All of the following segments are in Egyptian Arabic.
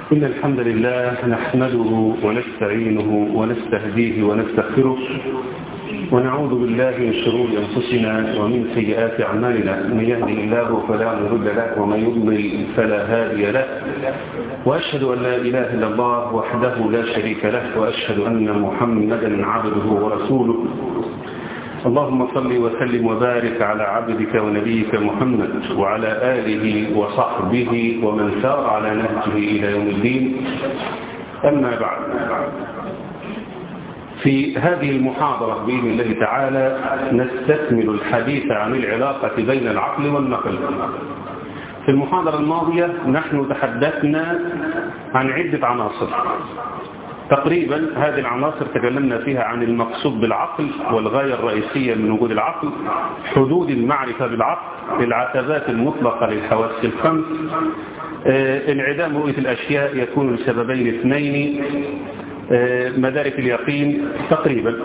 إن الحمد لله نحمده ونستعينه ونستهديه ونستغفره ونعوذ بالله من شرور أنفسنا ومن سيئات أعمالنا من يهده الله فلا مضل له ومن يضلل فلا هادي له وأشهد أن لا إله إلا الله وحده لا شريك له وأشهد أن محمدا عبده ورسوله اللهم صل وسلم وبارك على عبدك ونبيك محمد وعلى آله وصحبه ومن سار على نهجه إلى يوم الدين أما بعد في هذه المحاضرة بإذن الله تعالى نستكمل الحديث عن العلاقة بين العقل والنقل في المحاضرة الماضية نحن تحدثنا عن عدة عناصر تقريبا هذه العناصر تكلمنا فيها عن المقصود بالعقل والغاية الرئيسية من وجود العقل حدود المعرفة بالعقل العتبات المطلقة للحواس الخمس انعدام رؤية الأشياء يكون لسببين اثنين مدارك اليقين تقريبا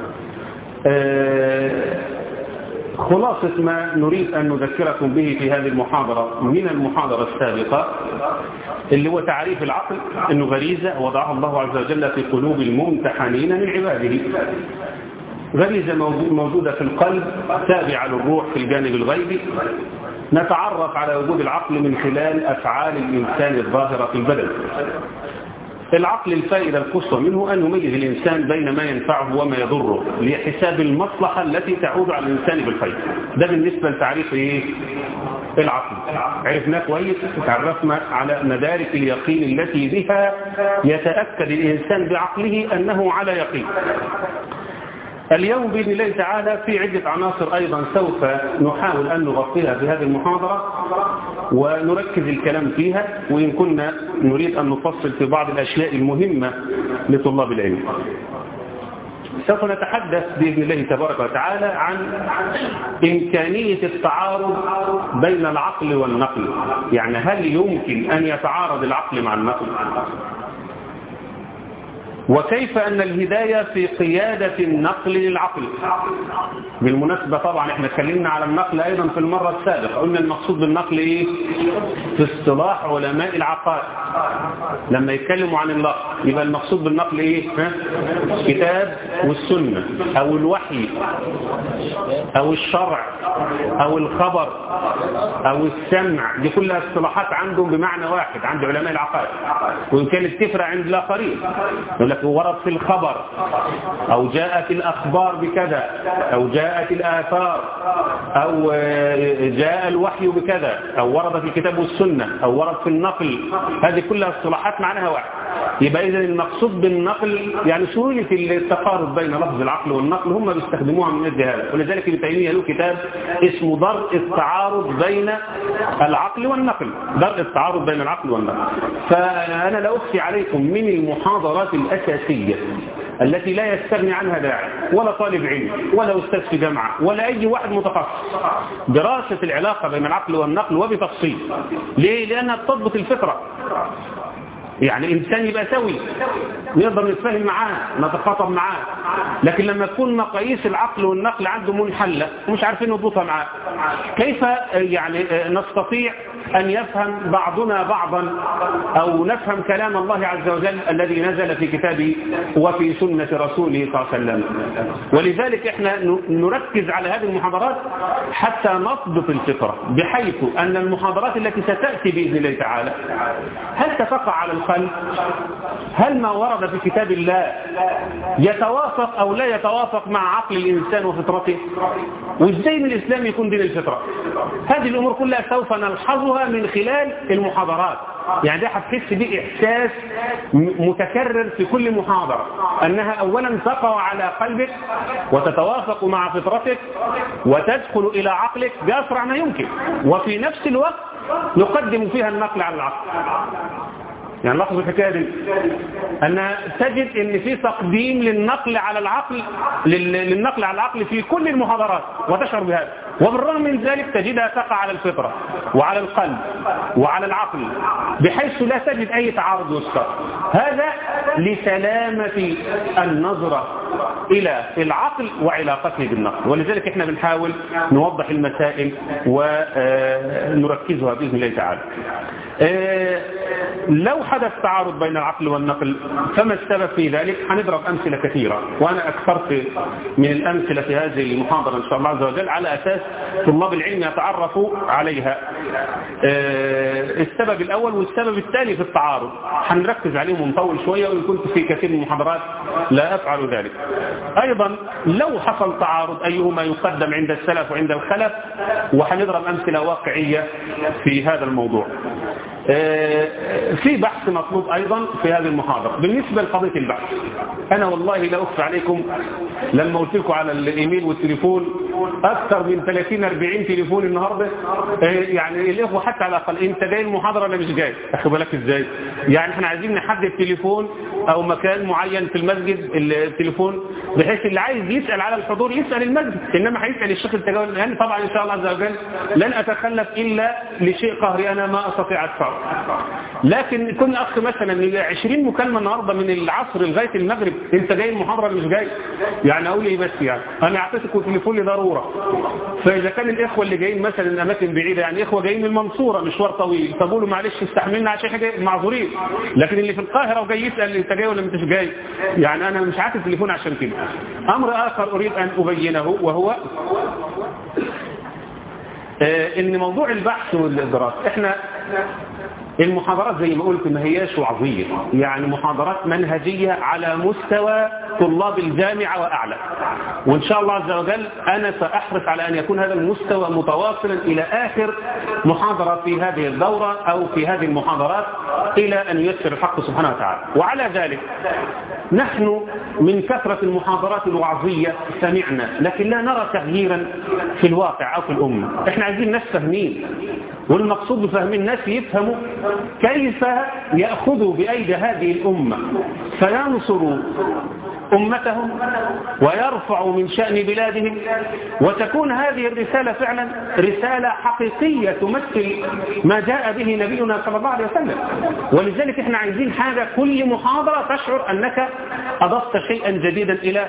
خلاصة ما نريد أن نذكركم به في هذه المحاضرة من المحاضرة السابقة اللي هو تعريف العقل أنه غريزة وضعها الله عز وجل في قلوب الممتحنين من عباده غريزة موجودة في القلب تابعة للروح في الجانب الغيبي نتعرف على وجود العقل من خلال أفعال الإنسان الظاهرة في البدن العقل الفائدة القصوى منه أن يميز الإنسان بين ما ينفعه وما يضره لحساب المصلحة التي تعود على الإنسان بالخير ده بالنسبة لتعريف إيه؟ العقل عرفناه كويس تعرفنا على مدارك اليقين التي بها يتأكد الإنسان بعقله أنه على يقين اليوم بإذن الله تعالى في عدة عناصر أيضا سوف نحاول أن نغطيها في هذه المحاضرة ونركز الكلام فيها وإن كنا نريد أن نفصل في بعض الأشياء المهمة لطلاب العلم سوف نتحدث بإذن الله تبارك وتعالى عن إمكانية التعارض بين العقل والنقل يعني هل يمكن أن يتعارض العقل مع النقل وكيف أن الهداية في قيادة النقل للعقل بالمناسبة طبعا احنا اتكلمنا على النقل أيضا في المرة السابقة قلنا المقصود بالنقل ايه في اصطلاح علماء العقائد لما يتكلموا عن النقل يبقى المقصود بالنقل ايه ها؟ كتاب والسنة او الوحي او الشرع او الخبر او السمع دي كلها اصطلاحات عندهم بمعنى واحد عند علماء العقائد وإن كانت تفرع عند الآخرين يقول لك ورد في الخبر أو جاءت الأخبار بكذا أو جاءت الآثار أو جاء الوحي بكذا أو ورد في الكتاب والسنة أو ورد في النقل هذه كلها اصطلاحات معناها واحد يبقى إذا المقصود بالنقل يعني سهولة التقارب بين لفظ العقل والنقل هم بيستخدموها من يد هذا ولذلك ابن تيمية له كتاب اسمه درء التعارض بين العقل والنقل درء التعارض بين العقل والنقل فأنا لا أخفي عليكم من المحاضرات الأساسية التي لا يستغني عنها داعي ولا طالب علم ولا أستاذ في جامعة ولا أي واحد متخصص دراسة العلاقة بين العقل والنقل وبتفصيل ليه؟ لأنها تضبط الفطرة يعني إنسان يبقى سوي نقدر نتفاهم معاه نتخاطب معاه لكن لما تكون مقاييس العقل والنقل عنده منحلة ومش عارفين نضبطها معاه كيف يعني نستطيع أن يفهم بعضنا بعضا أو نفهم كلام الله عز وجل الذي نزل في كتابه وفي سنة رسوله صلى الله عليه وسلم ولذلك احنا نركز على هذه المحاضرات حتى نضبط الفطرة بحيث أن المحاضرات التي ستأتي بإذن الله تعالى هل تتقع على القلب هل ما ورد في كتاب الله يتوافق أو لا يتوافق مع عقل الإنسان وفطرته وإزاي من الإسلام يكون دين الفطرة هذه الأمور كلها سوف نلحظها من خلال المحاضرات يعني ده هتحس بيه إحساس متكرر في كل محاضرة أنها أولا تقع على قلبك وتتوافق مع فطرتك وتدخل إلى عقلك بأسرع ما يمكن وفي نفس الوقت نقدم فيها النقل على العقل يعني لاحظوا الحكايه دي ان تجد ان في تقديم للنقل على العقل للنقل على العقل في كل المحاضرات وتشعر بهذا وبالرغم من ذلك تجدها تقع على الفطره وعلى القلب وعلى العقل بحيث لا تجد اي تعارض وسط هذا لسلامه النظره الى العقل وعلاقته بالنقل ولذلك احنا بنحاول نوضح المسائل ونركزها باذن الله تعالى لو حدث تعارض بين العقل والنقل فما السبب في ذلك هنضرب أمثلة كثيرة وأنا أكثرت من الأمثلة في هذه المحاضرة إن شاء الله عز وجل على أساس طلاب العلم يتعرفوا عليها السبب الأول والسبب الثاني في التعارض هنركز عليهم ونطول شوية وإن كنت في كثير من المحاضرات لا أفعل ذلك أيضا لو حصل تعارض أيهما يقدم عند السلف وعند الخلف وهنضرب أمثلة واقعية في هذا الموضوع في بحث مطلوب أيضا في هذه المحاضرة بالنسبة لقضية البحث أنا والله لا أخفى عليكم لما قلت لكم على الإيميل والتليفون أكثر من 30 40 تليفون النهاردة يعني الإخوة حتى على الأقل أنت جاي المحاضرة ولا مش جاي أخي بالك إزاي يعني احنا عايزين نحدد تليفون أو مكان معين في المسجد التليفون بحيث اللي عايز يسأل على الحضور يسأل المسجد إنما هيسأل الشيخ التجاوز يعني طبعا إن شاء الله عز وجل لن أتخلف إلا لشيء قهري أنا ما أستطيع أدفعه لكن كنا أخ مثلا 20 مكالمة النهاردة من العصر لغاية المغرب أنت جاي المحاضرة مش جاي يعني أقول إيه بس يعني أنا أعطيتكم تليفون لضرورة فإذا كان الإخوة اللي جايين مثلا أماكن بعيدة يعني إخوة جايين من المنصورة مشوار طويل فبقولوا معلش استحملنا عشان حاجة معذورين لكن اللي في القاهرة وجاي يسأل أنت جاي ولا مش جاي يعني أنا مش عاطي التليفون عشان كده أمر آخر أريد أن أبينه وهو ان موضوع البحث والدراسة احنا المحاضرات زي ما قلت ما هياش وعظية يعني محاضرات منهجية على مستوى طلاب الجامعة وأعلى وإن شاء الله عز وجل أنا سأحرص على أن يكون هذا المستوى متواصلا إلى آخر محاضرة في هذه الدورة أو في هذه المحاضرات إلى أن ييسر الحق سبحانه وتعالى وعلى ذلك نحن من كثرة المحاضرات الوعظية سمعنا لكن لا نرى تغييرا في الواقع أو في الأمة احنا عايزين ناس فاهمين والمقصود بفهم الناس يفهموا كيف يأخذوا بأيدي هذه الأمة فينصروا أمتهم ويرفعوا من شأن بلادهم وتكون هذه الرسالة فعلا رسالة حقيقية تمثل ما جاء به نبينا صلى الله عليه وسلم ولذلك احنا عايزين حاجة كل محاضرة تشعر أنك أضفت شيئا جديدا إلى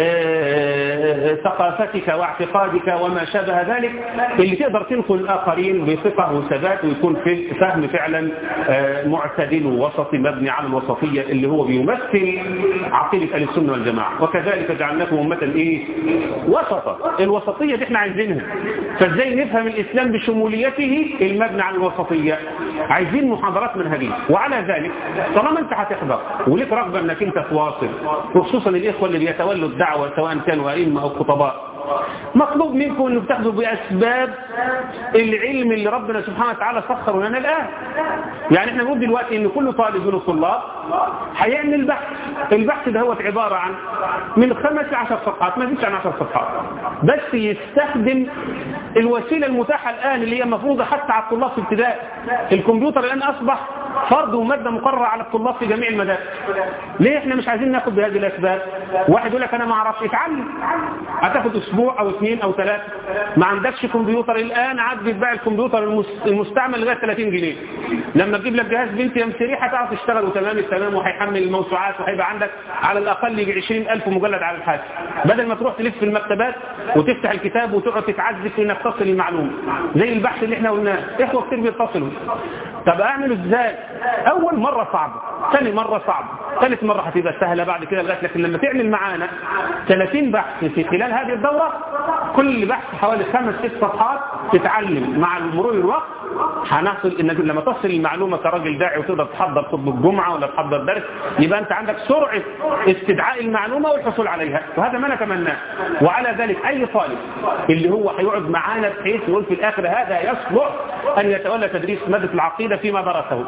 ثقافتك واعتقادك وما شابه ذلك اللي تقدر تنقل الآخرين بثقة وثبات ويكون في فهم فعلا معتدل ووسطي مبني على الوسطية اللي هو بيمثل عقيدة أهل السنة والجماعة وكذلك جعلناكم أمة إيه؟ وسطا الوسطية دي احنا عايزينها فازاي نفهم الإسلام بشموليته المبنى على الوسطية عايزين محاضرات منهجية وعلى ذلك طالما انت هتحضر وليك رغبة انك انت تواصل وخصوصا الإخوة اللي بيتولوا الدعوة سواء كانوا أئمة أو خطباء مطلوب منكم انكم تاخذوا باسباب العلم اللي ربنا سبحانه وتعالى سخره لنا الان يعني احنا بنقول دلوقتي ان كل طالب من الطلاب هيعمل بحث البحث ده هو عباره عن من خمس ل 10 صفحات ما فيش عن 10 صفحات بس يستخدم الوسيله المتاحه الان اللي هي مفروضه حتى على الطلاب في ابتدائي الكمبيوتر الان اصبح فرض وماده مقرره على الطلاب في جميع المدارس ليه احنا مش عايزين ناخد بهذه الاسباب واحد يقول لك انا ما اعرفش اتعلم هتاخد اسبوع او اثنين او ثلاثه ما عندكش كمبيوتر الان عاد بيتباع الكمبيوتر المستعمل لغايه 30 جنيه لما تجيب لك جهاز بنتي ام 3 هتعرف تشتغل وتمام التمام وهيحمل الموسوعات وهيبقى عندك على الاقل يجي 20000 مجلد على الحاسب بدل ما تروح تلف في المكتبات وتفتح الكتاب وتقعد تتعذب انك تصل المعلومه زي البحث اللي احنا قلناه اخوه كتير بيتصلوا طب اعمله ازاي اول مره صعبه ثاني مره صعبه ثالث مره هتبقى سهله بعد كده لغايه لكن لما تعمل معانا 30 بحث في خلال هذه الدوره كل بحث حوالي خمس ست صفحات تتعلم مع مرور الوقت هنحصل انك لما تصل المعلومه كراجل داعي وتقدر تحضر خطبه الجمعه ولا تحضر درس يبقى انت عندك سرعه استدعاء المعلومه والحصول عليها وهذا ما نتمناه وعلى ذلك اي طالب اللي هو هيقعد معانا بحيث يقول في الاخر هذا يصلح ان يتولى تدريس ماده العقيده فيما درسه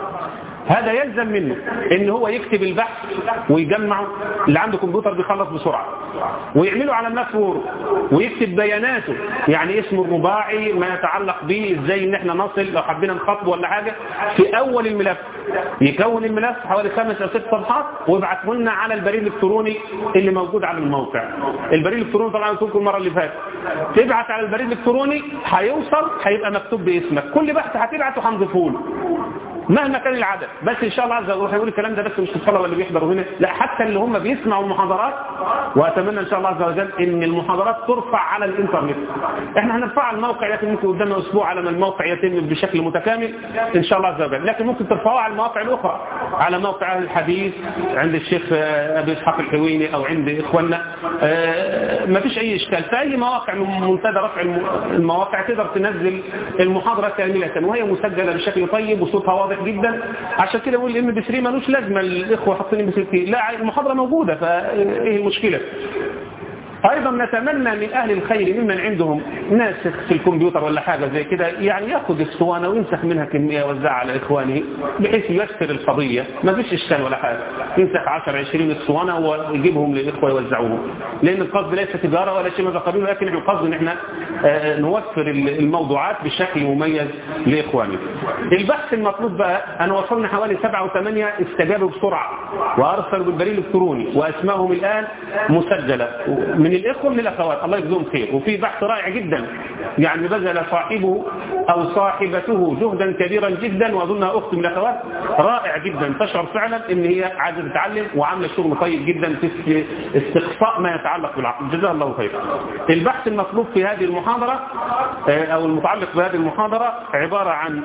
هذا يلزم منه ان هو يكتب البحث ويجمعه اللي عنده كمبيوتر بيخلص بسرعة ويعمله على الناس وورد ويكتب بياناته يعني اسمه الرباعي ما يتعلق به ازاي ان احنا نصل لو حبينا نخطب ولا حاجة في اول الملف يكون الملف حوالي خمس او ست صفحات ويبعته لنا على البريد الالكتروني اللي موجود على الموقع البريد الالكتروني طبعا قلت لكم المره اللي فاتت تبعت على البريد الالكتروني هيوصل هيبقى مكتوب باسمك كل بحث هتبعته هنضيفه له مهما كان العدد بس ان شاء الله عز وجل هيقول الكلام ده بس مش الطلبه اللي بيحضروا هنا لا حتى اللي هم بيسمعوا المحاضرات واتمنى ان شاء الله عز وجل ان المحاضرات ترفع على الانترنت احنا هنرفعها على الموقع لكن ممكن قدامنا اسبوع على ما الموقع يتم بشكل متكامل ان شاء الله عز وجل لكن ممكن ترفعوها على المواقع الاخرى على موقع اهل الحديث عند الشيخ ابي اسحاق الحويني او عند اخواننا ما فيش اي اشكال في اي مواقع منتدى رفع المواقع تقدر تنزل المحاضره كامله وهي مسجله بشكل طيب وصوتها واضح جدا عشان كده بقول الام بي 3 ملوش لازمه الاخوه حاطين ام بي 3 لا المحاضره موجوده فايه المشكله ايضا نتمنى من اهل الخير ممن عندهم ناسخ في الكمبيوتر ولا حاجه زي كده يعني ياخذ اسطوانه وينسخ منها كميه يوزعها على اخوانه بحيث ييسر القضيه ما فيش اشكال ولا حاجه ينسخ 10 20 اسطوانه ويجيبهم للاخوه يوزعوهم لان القصد ليس تجاره ولا شيء من قبيله لكن القصد ان احنا نوفر الموضوعات بشكل مميز لاخواننا البحث المطلوب بقى انا وصلنا حوالي 7 و8 استجابوا بسرعه وارسلوا بالبريد الالكتروني واسمائهم الان مسجله من الإخوة من الأخوات الله يجزيهم خير وفي بحث رائع جدا يعني بذل صاحبه أو صاحبته جهدا كبيرا جدا وأظنها أخت من الأخوات رائع جدا تشعر فعلا إن هي عايزة تتعلم وعاملة شغل طيب جدا في استقصاء ما يتعلق بالعقل جزاها الله خير البحث المطلوب في هذه المحاضرة أو المتعلق بهذه المحاضرة عبارة عن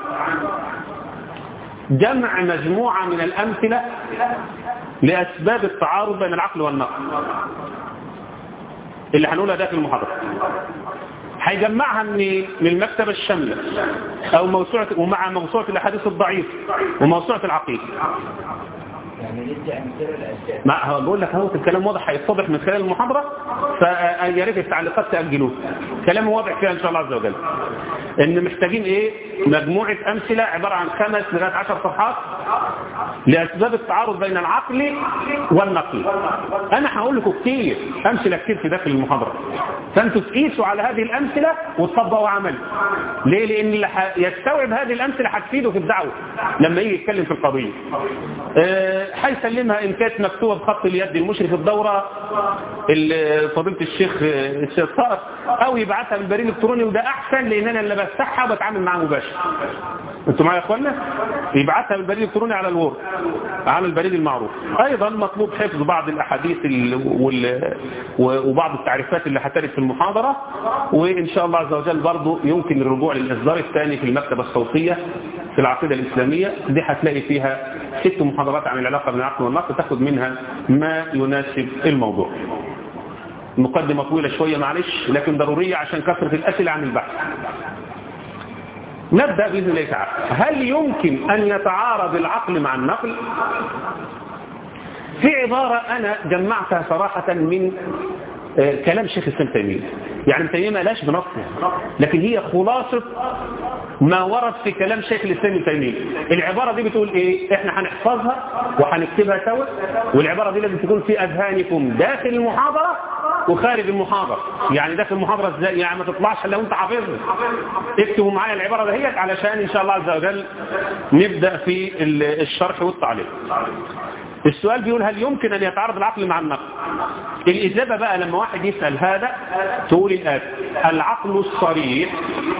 جمع مجموعة من الأمثلة لأسباب التعارض بين العقل والنقل اللي هنقولها ده في المحاضرة هيجمعها من من المكتبة الشاملة أو موسوعة ومع موسوعة الأحاديث الضعيفة وموسوعة العقيدة يعني ندي امثله لاشياء ما هو بقول لك اهو الكلام واضح هيتضح من خلال المحاضرة فيا ريت التعليقات تأجلوه كلام واضح فيها إن شاء الله عز وجل إن محتاجين إيه مجموعة أمثلة عبارة عن خمس لغاية عشر صفحات لأسباب التعارض بين العقل والنقل أنا هقول لكم كتير أمثلة كتير في داخل المحاضرة فأنتوا تقيسوا على هذه الأمثلة وتطبقوا عمل ليه؟ لأن اللي يستوعب هذه الأمثلة هتفيده في الدعوة لما يجي يتكلم في القضية أه هيسلمها إن كانت مكتوبة بخط اليد المشرف الدورة فضيلة الشيخ الشيخ صار أو يبعتها بالبريد الإلكتروني وده أحسن لأن أنا اللي بفتحها وبتعامل معاه مباشر انتوا معايا يا اخوانا يبعتها بالبريد الالكتروني على الوورد على البريد المعروف ايضا مطلوب حفظ بعض الاحاديث وال... وبعض التعريفات اللي هترد في المحاضره وان شاء الله عز وجل برضه يمكن الرجوع للاصدار الثاني في المكتبه الصوتيه في العقيده الاسلاميه دي هتلاقي فيها ست محاضرات عن العلاقه بين العقل والنقل تاخد منها ما يناسب الموضوع مقدمه طويله شويه معلش لكن ضروريه عشان كثره الاسئله عن البحث نبدأ بإذن الله تعالى هل يمكن أن يتعارض العقل مع النقل في عبارة أنا جمعتها صراحة من كلام شيخ الإسلام تيمية يعني ابن تيمية ما لاش بنصه لكن هي خلاصة ما ورد في كلام شيخ الإسلام تيمية العبارة دي بتقول إيه إحنا هنحفظها وهنكتبها سوا والعبارة دي لازم تكون في أذهانكم داخل المحاضرة وخارج المحاضرة يعني داخل المحاضرة ازاي يعني ما تطلعش لو انت حافظها اكتبوا معايا العبارة دهيت علشان ان شاء الله عز وجل نبدأ في الشرح والتعليق السؤال بيقول هل يمكن أن يتعارض العقل مع النقل الإجابة بقى لما واحد يسأل هذا تقول الآن العقل الصريح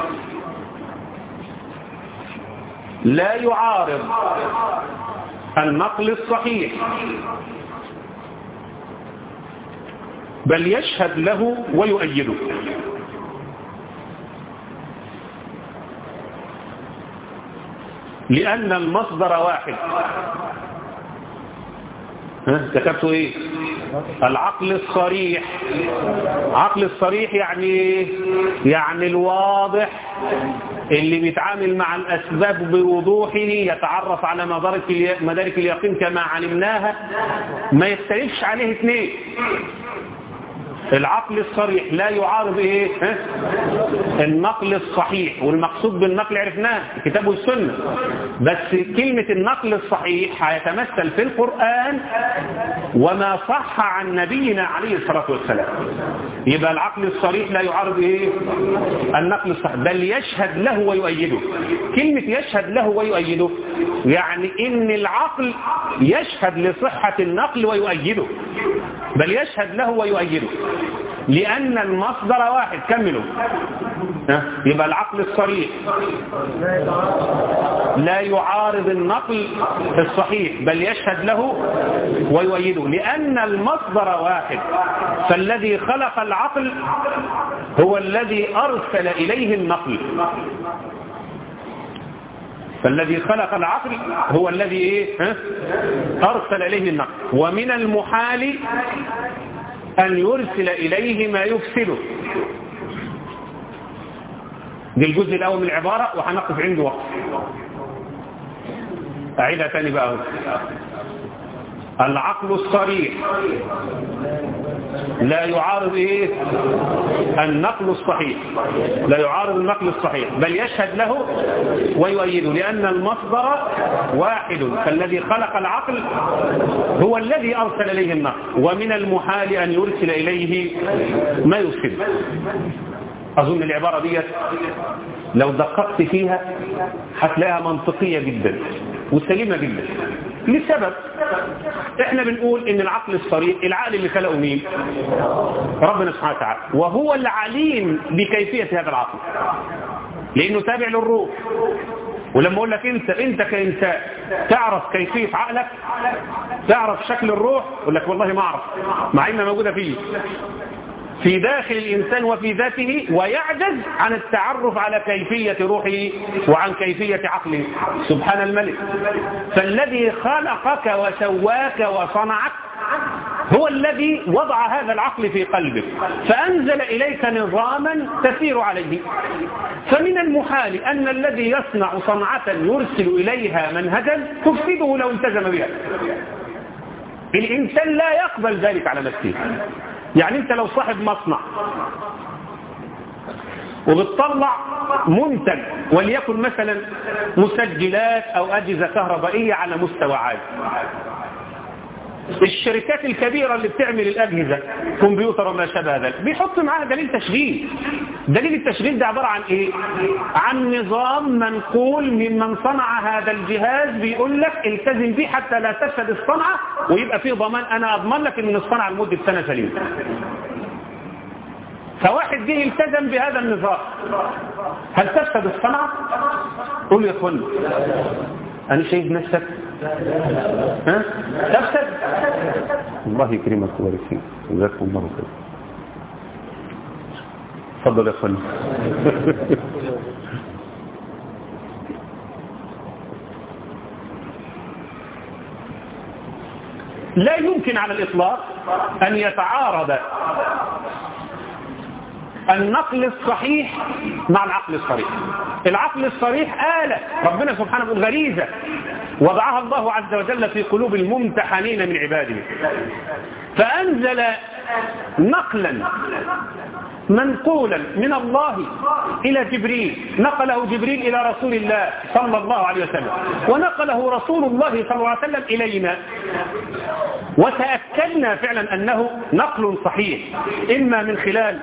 لا يعارض النقل الصحيح بل يشهد له ويؤيده لأن المصدر واحد كتبته ايه العقل الصريح عقل الصريح يعني يعني الواضح اللي بيتعامل مع الأسباب بوضوح يتعرف على مدارك مدارك اليقين كما علمناها ما يختلفش عليه اثنين العقل الصريح لا يعارض ايه ها؟ النقل الصحيح والمقصود بالنقل عرفناه الكتاب والسنة بس كلمة النقل الصحيح هيتمثل في القرآن وما صح عن نبينا عليه الصلاة والسلام يبقى العقل الصريح لا يعارض ايه النقل الصحيح بل يشهد له ويؤيده كلمة يشهد له ويؤيده يعني ان العقل يشهد لصحة النقل ويؤيده بل يشهد له ويؤيده لأن المصدر واحد كملوا ها؟ يبقى العقل الصريح لا يعارض النقل الصحيح بل يشهد له ويؤيده لأن المصدر واحد فالذي خلق العقل هو الذي أرسل إليه النقل فالذي خلق العقل هو الذي إيه؟ ها؟ أرسل إليه النقل ومن المحال أن يرسل إليه ما يفسده دي الجزء الأول من العبارة وهنقف عنده وقت أعيدها تاني بقى العقل الصريح لا يعارض ايه النقل الصحيح لا يعارض النقل الصحيح بل يشهد له ويؤيده لأن المصدر واحد فالذي خلق العقل هو الذي أرسل إليه النقل ومن المحال أن يرسل إليه ما يفسد أظن العبارة دي لو دققت فيها هتلاقيها منطقية جدا وسليمة جدا لسبب احنا بنقول ان العقل الصريح العقل اللي خلقه مين ربنا سبحانه وتعالى وهو العليم بكيفية هذا العقل لانه تابع للروح ولما اقول لك انت انت كانسان تعرف كيفية عقلك تعرف شكل الروح اقول لك والله ما اعرف مع انها موجودة فيه في داخل الإنسان وفي ذاته ويعجز عن التعرف على كيفية روحه وعن كيفية عقله سبحان الملك فالذي خلقك وسواك وصنعك هو الذي وضع هذا العقل في قلبك فأنزل إليك نظاما تسير عليه فمن المحال أن الذي يصنع صنعة يرسل إليها منهجا تفسده لو التزم بها الإنسان لا يقبل ذلك على نفسه يعني انت لو صاحب مصنع وبتطلع منتج وليكن مثلا مسجلات او اجهزه كهربائيه على مستوى عالي الشركات الكبيرة اللي بتعمل الأجهزة كمبيوتر وما شابه ذلك بيحط معاها دليل تشغيل دليل التشغيل ده عبارة عن إيه؟ عن نظام منقول ممن صنع هذا الجهاز بيقول لك التزم بيه حتى لا تفسد الصنعة ويبقى فيه ضمان أنا أضمن لك إن الصنعة لمدة سنة سليمة فواحد جه التزم بهذا النظام هل تفسد الصنعة؟ قول يا اخوانا أنا شايف نفسك ها؟ تفسد الله يكرمك ويبارك فيك جزاكم الله خير تفضل يا اخوانا لا يمكن على الإطلاق أن يتعارض النقل الصحيح مع العقل الصريح العقل الصريح آلة ربنا سبحانه وتعالى غريزة وضعها الله عز وجل في قلوب الممتحنين من عباده فأنزل نقلا منقولا من الله إلى جبريل نقله جبريل إلى رسول الله صلى الله عليه وسلم ونقله رسول الله صلى الله عليه وسلم إلينا وتأكدنا فعلا أنه نقل صحيح إما من خلال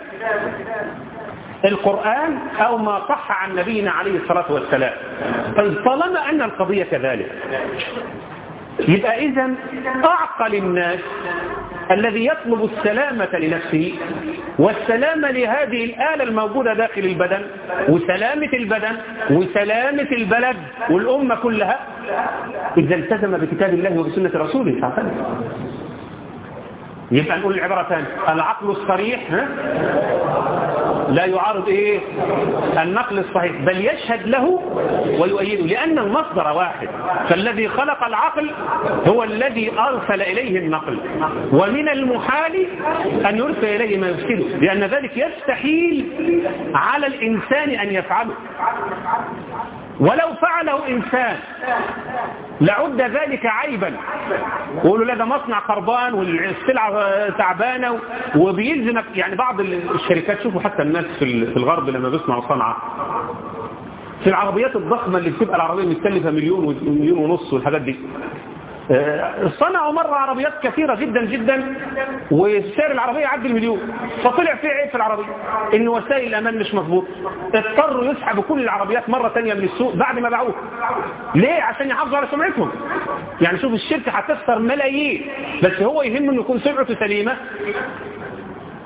القرآن أو ما صح عن نبينا عليه الصلاة والسلام طيب طالما أن القضية كذلك يبقى إذا أعقل الناس الذي يطلب السلامة لنفسه والسلامة لهذه الآلة الموجودة داخل البدن وسلامة البدن وسلامة البلد والأمة كلها إذا التزم بكتاب الله وبسنة رسوله صلى الله عليه وسلم يبقى نقول العبارة ثانية العقل الصريح ها؟ لا يعارض ايه النقل الصحيح بل يشهد له ويؤيده لأن المصدر واحد فالذي خلق العقل هو الذي أرسل إليه النقل ومن المحال أن يرسل إليه ما يفسده لأن ذلك يستحيل على الإنسان أن يفعله ولو فعله إنسان لعد ذلك عيبا يقولوا لا ده مصنع خربان والسلعة تعبانة وبيلزمك يعني بعض الشركات شوفوا حتى الناس في الغرب لما بيصنعوا صنعة في العربيات الضخمة اللي بتبقى العربية متكلفة مليون ومليون ونص والحاجات دي صنعوا مرة عربيات كثيرة جدا جدا وسعر العربية يعدي المليون فطلع فيه عيب في العربية ان وسائل الامان مش مظبوط اضطروا يسحبوا كل العربيات مرة تانية من السوق بعد ما باعوها ليه عشان يحافظوا على سمعتهم يعني شوف الشركة هتخسر ملايين بس هو يهم انه يكون سمعته سليمة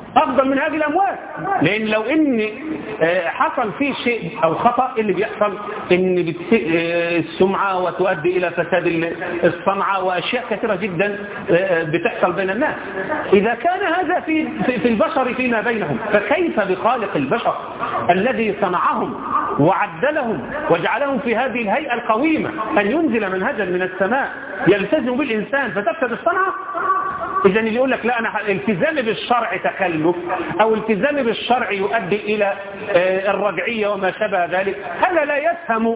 افضل من هذه الاموال لان لو ان آه، حصل فيه شيء او خطا اللي بيحصل ان بت- آه، السمعه وتؤدي الى فساد ال- الصنعه واشياء كثيره جدا آه، بتحصل بين الناس اذا كان هذا في في في البشر فيما بينهم فكيف بخالق البشر الذي صنعهم وعدلهم وجعلهم في هذه الهيئه القويمه ان ينزل منهجا من السماء يلتزم بالانسان فتفسد الصنعه إذا اللي يقول لك لا أنا التزامي بالشرع تكلف أو التزامي بالشرع يؤدي إلى آه، الرجعية وما شابه ذلك هذا لا يفهم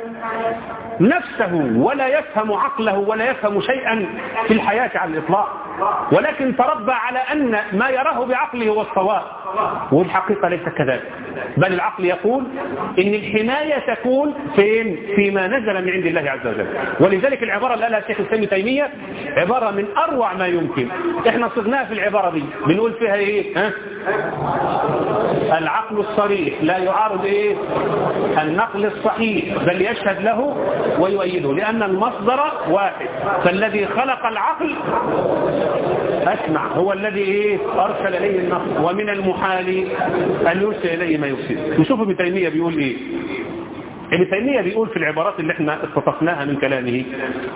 نفسه ولا يفهم عقله ولا يفهم شيئا في الحياة على الإطلاق ولكن تربى على أن ما يراه بعقله هو الصواب والحقيقة ليس كذلك بل العقل يقول إن الحماية تكون فين فيما نزل من عند الله عز وجل ولذلك العبارة اللي قالها الشيخ الإسلام تيمية عبارة من أروع ما يمكن احنا صغناها في العبارة دي بنقول فيها ايه ها؟ العقل الصريح لا يعارض ايه النقل الصحيح بل يشهد له ويؤيده لأن المصدر واحد فالذي خلق العقل أسمع هو الذي إيه أرسل إليه النقل ومن المحال أن يرسل إليه ما يفسد نشوف ابن تيمية بيقول إيه ابن تيمية بيقول في العبارات اللي احنا استطفناها من كلامه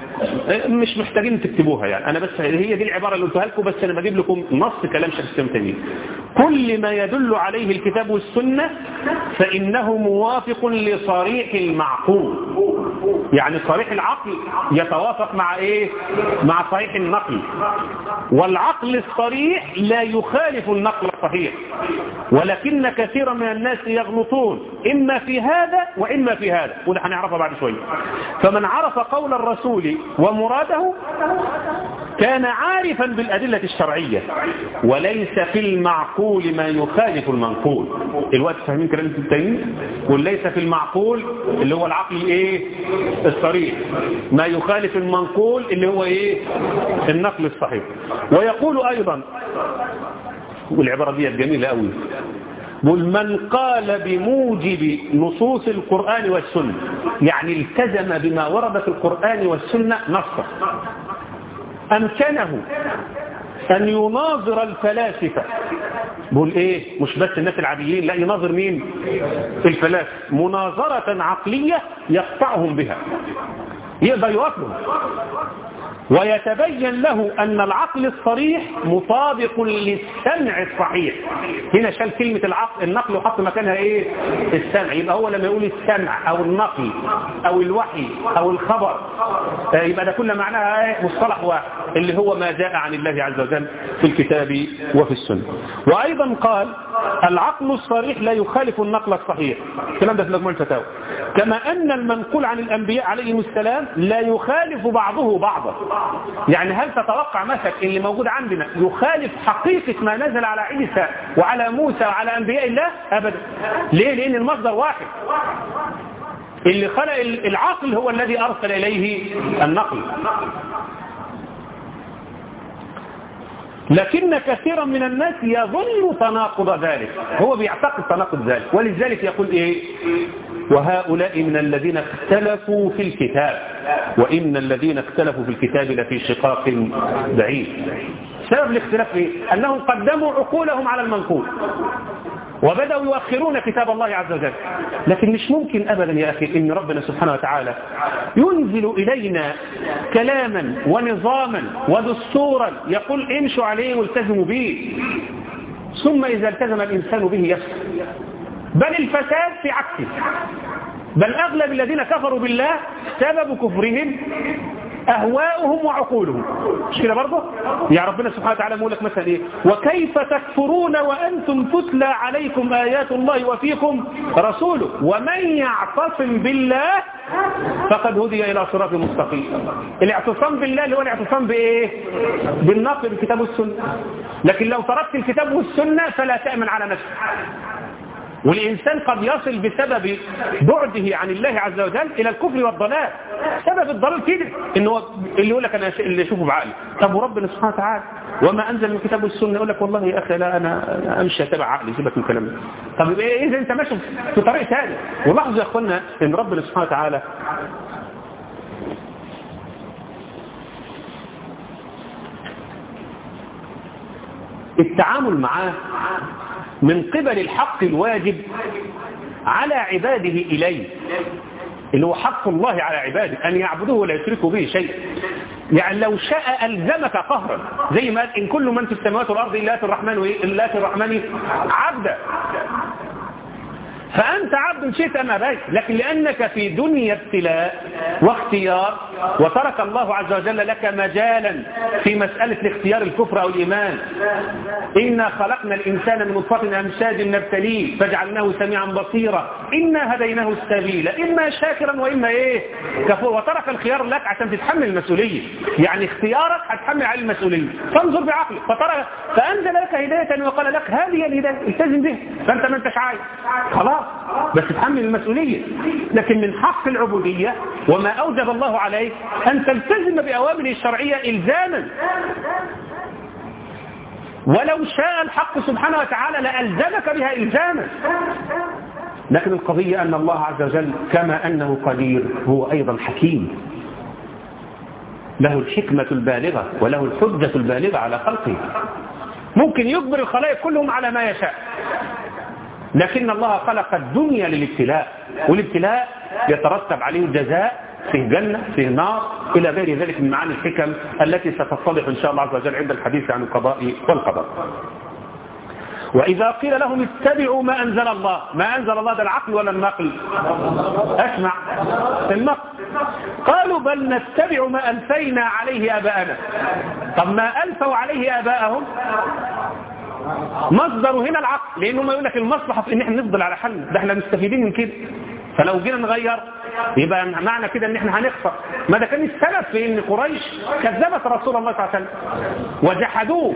مش محتاجين تكتبوها يعني انا بس هي دي العبارة اللي قلتها لكم بس انا بجيب لكم نص كلام شيخ الاسلام تيمية كل ما يدل عليه الكتاب والسنة فإنه موافق لصريح المعقول يعني صريح العقل يتوافق مع ايه مع صحيح النقل والعقل الصريح لا يخالف النقل الصحيح ولكن كثيرا من الناس يغلطون إما في هذا وإما في هذا وده هنعرفها بعد شوية فمن عرف قول الرسول ومراده كان عارفا بالأدلة الشرعية وليس في المعقول ما يخالف المنقول الوقت فاهمين كلام ابن تيمية وليس في المعقول اللي هو العقل ايه الصريح ما يخالف المنقول اللي هو ايه النقل الصحيح ويقول ايضا والعبارة دي جميلة قوي بل من قال بموجب نصوص القرآن والسنة يعني التزم بما ورد في القرآن والسنة نصا أمكنه أن يناظر الفلاسفة بقول إيه مش بس الناس العاديين لا يناظر مين الفلاسفة مناظرة عقلية يقطعهم بها يقدر يوافقهم ويتبين له أن العقل الصريح مطابق للسمع الصحيح هنا شال كلمة العقل النقل وحط مكانها ايه السمع يبقى هو لما يقول السمع او النقل او الوحي او الخبر آه، يبقى ده كل معناها ايه مصطلح واحد اللي هو ما جاء عن الله عز وجل في الكتاب وفي السنة وأيضا قال العقل الصريح لا يخالف النقل الصحيح الكلام ده في مجموع الفتاوى كما أن المنقول عن الأنبياء عليهم السلام لا يخالف بعضه بعضا يعني هل تتوقع مثلا اللي موجود عندنا يخالف حقيقة ما نزل على عيسى وعلى موسى وعلى أنبياء الله أبدا ليه لأن المصدر واحد اللي خلق العقل هو الذي أرسل إليه النقل لكن كثيرا من الناس يظن تناقض ذلك هو بيعتقد تناقض ذلك ولذلك يقول ايه وهؤلاء من الذين اختلفوا في الكتاب وإن الذين اختلفوا في الكتاب لفي شقاق بعيد سبب الاختلاف ايه أنهم قدموا عقولهم على المنقول وبدأوا يؤخرون كتاب الله عز وجل لكن مش ممكن أبدا يا أخي إن ربنا سبحانه وتعالى ينزل إلينا كلاما ونظاما ودستورا يقول امشوا عليه والتزموا به ثم إذا التزم الإنسان به يسر بل الفساد في عكسه بل أغلب الذين كفروا بالله سبب كفرهم أهواؤهم وعقولهم مش كده برضه يا ربنا سبحانه وتعالى يقول لك مثلا إيه وكيف تكفرون وأنتم تتلى عليكم آيات الله وفيكم رسوله ومن يعتصم بالله فقد هدي إلى صراط مستقيم الاعتصام بالله اللي هو الاعتصام بإيه بالنقل بالكتاب والسنة لكن لو تركت الكتاب والسنة فلا تأمن على نفسك والإنسان قد يصل بسبب بعده عن الله عز وجل إلى الكفر والضلال سبب الضلال كده إن هو اللي يقول لك أنا اللي أشوفه بعقلي طب وربنا سبحانه وتعالى وما أنزل من الكتاب والسنة يقول لك والله يا أخي لا أنا أمشي أتبع عقلي سيبك من الكلام ده طب يبقى إيه إذا أنت ماشي في طريق ثاني ولاحظوا يا أخوانا إن ربنا سبحانه وتعالى التعامل معاه من قبل الحق الواجب على عباده إليه اللي هو حق الله على عباده أن يعبدوه ولا يشركوا به شيء يعني لو شاء ألزمك قهرا زي ما قال إن كل من في السماوات والأرض إلا آتي الرحمن وإيه؟ إلا آتي الرحمن عبدا فأنت عبد شئت أم أبيت لكن لأنك في دنيا ابتلاء واختيار وترك الله عز وجل لك مجالا في مسألة الاختيار الكفر أو الإيمان إنا خلقنا الإنسان من نطفة أمشاج نبتليه فجعلناه سميعا بصيرا إنا هديناه السبيل إما شاكرا وإما إيه كفور وترك الخيار لك عشان تتحمل المسؤولية يعني اختيارك هتحمل عليه المسؤولية فانظر بعقلك فترى فأنزل لك هداية وقال لك هذه الهداية التزم بها فأنت ما انتش عايز خلاص بس تحمل المسؤولية لكن من حق العبودية وما أوجب الله عليك أن تلتزم بأوامره الشرعية إلزاما ولو شاء الحق سبحانه وتعالى لألزمك بها إلزاما لكن القضية أن الله عز وجل كما أنه قدير هو أيضا حكيم له الحكمة البالغة وله الحجة البالغة على خلقه ممكن يجبر الخلائق كلهم على ما يشاء لكن الله خلق الدنيا للابتلاء والابتلاء يترتب عليه الجزاء فيه جنة فيه نار إلى غير ذلك من معاني الحكم التي ستتضح إن شاء الله عز وجل عند الحديث عن القضاء والقدر وإذا قيل لهم اتبعوا ما أنزل الله ما أنزل الله ده العقل ولا النقل أسمع النقل قالوا بل نتبع ما ألفينا عليه آباءنا طب ما ألفوا عليه آباءهم مصدر هنا العقل لانه ما يقول لك المصلحه في ان احنا نفضل على حالنا ده احنا مستفيدين من كده فلو جينا نغير يبقى معنى كده ان احنا هنخسر ما ده كان السبب في ان قريش كذبت رسول الله صلى الله عليه وسلم وجحدوه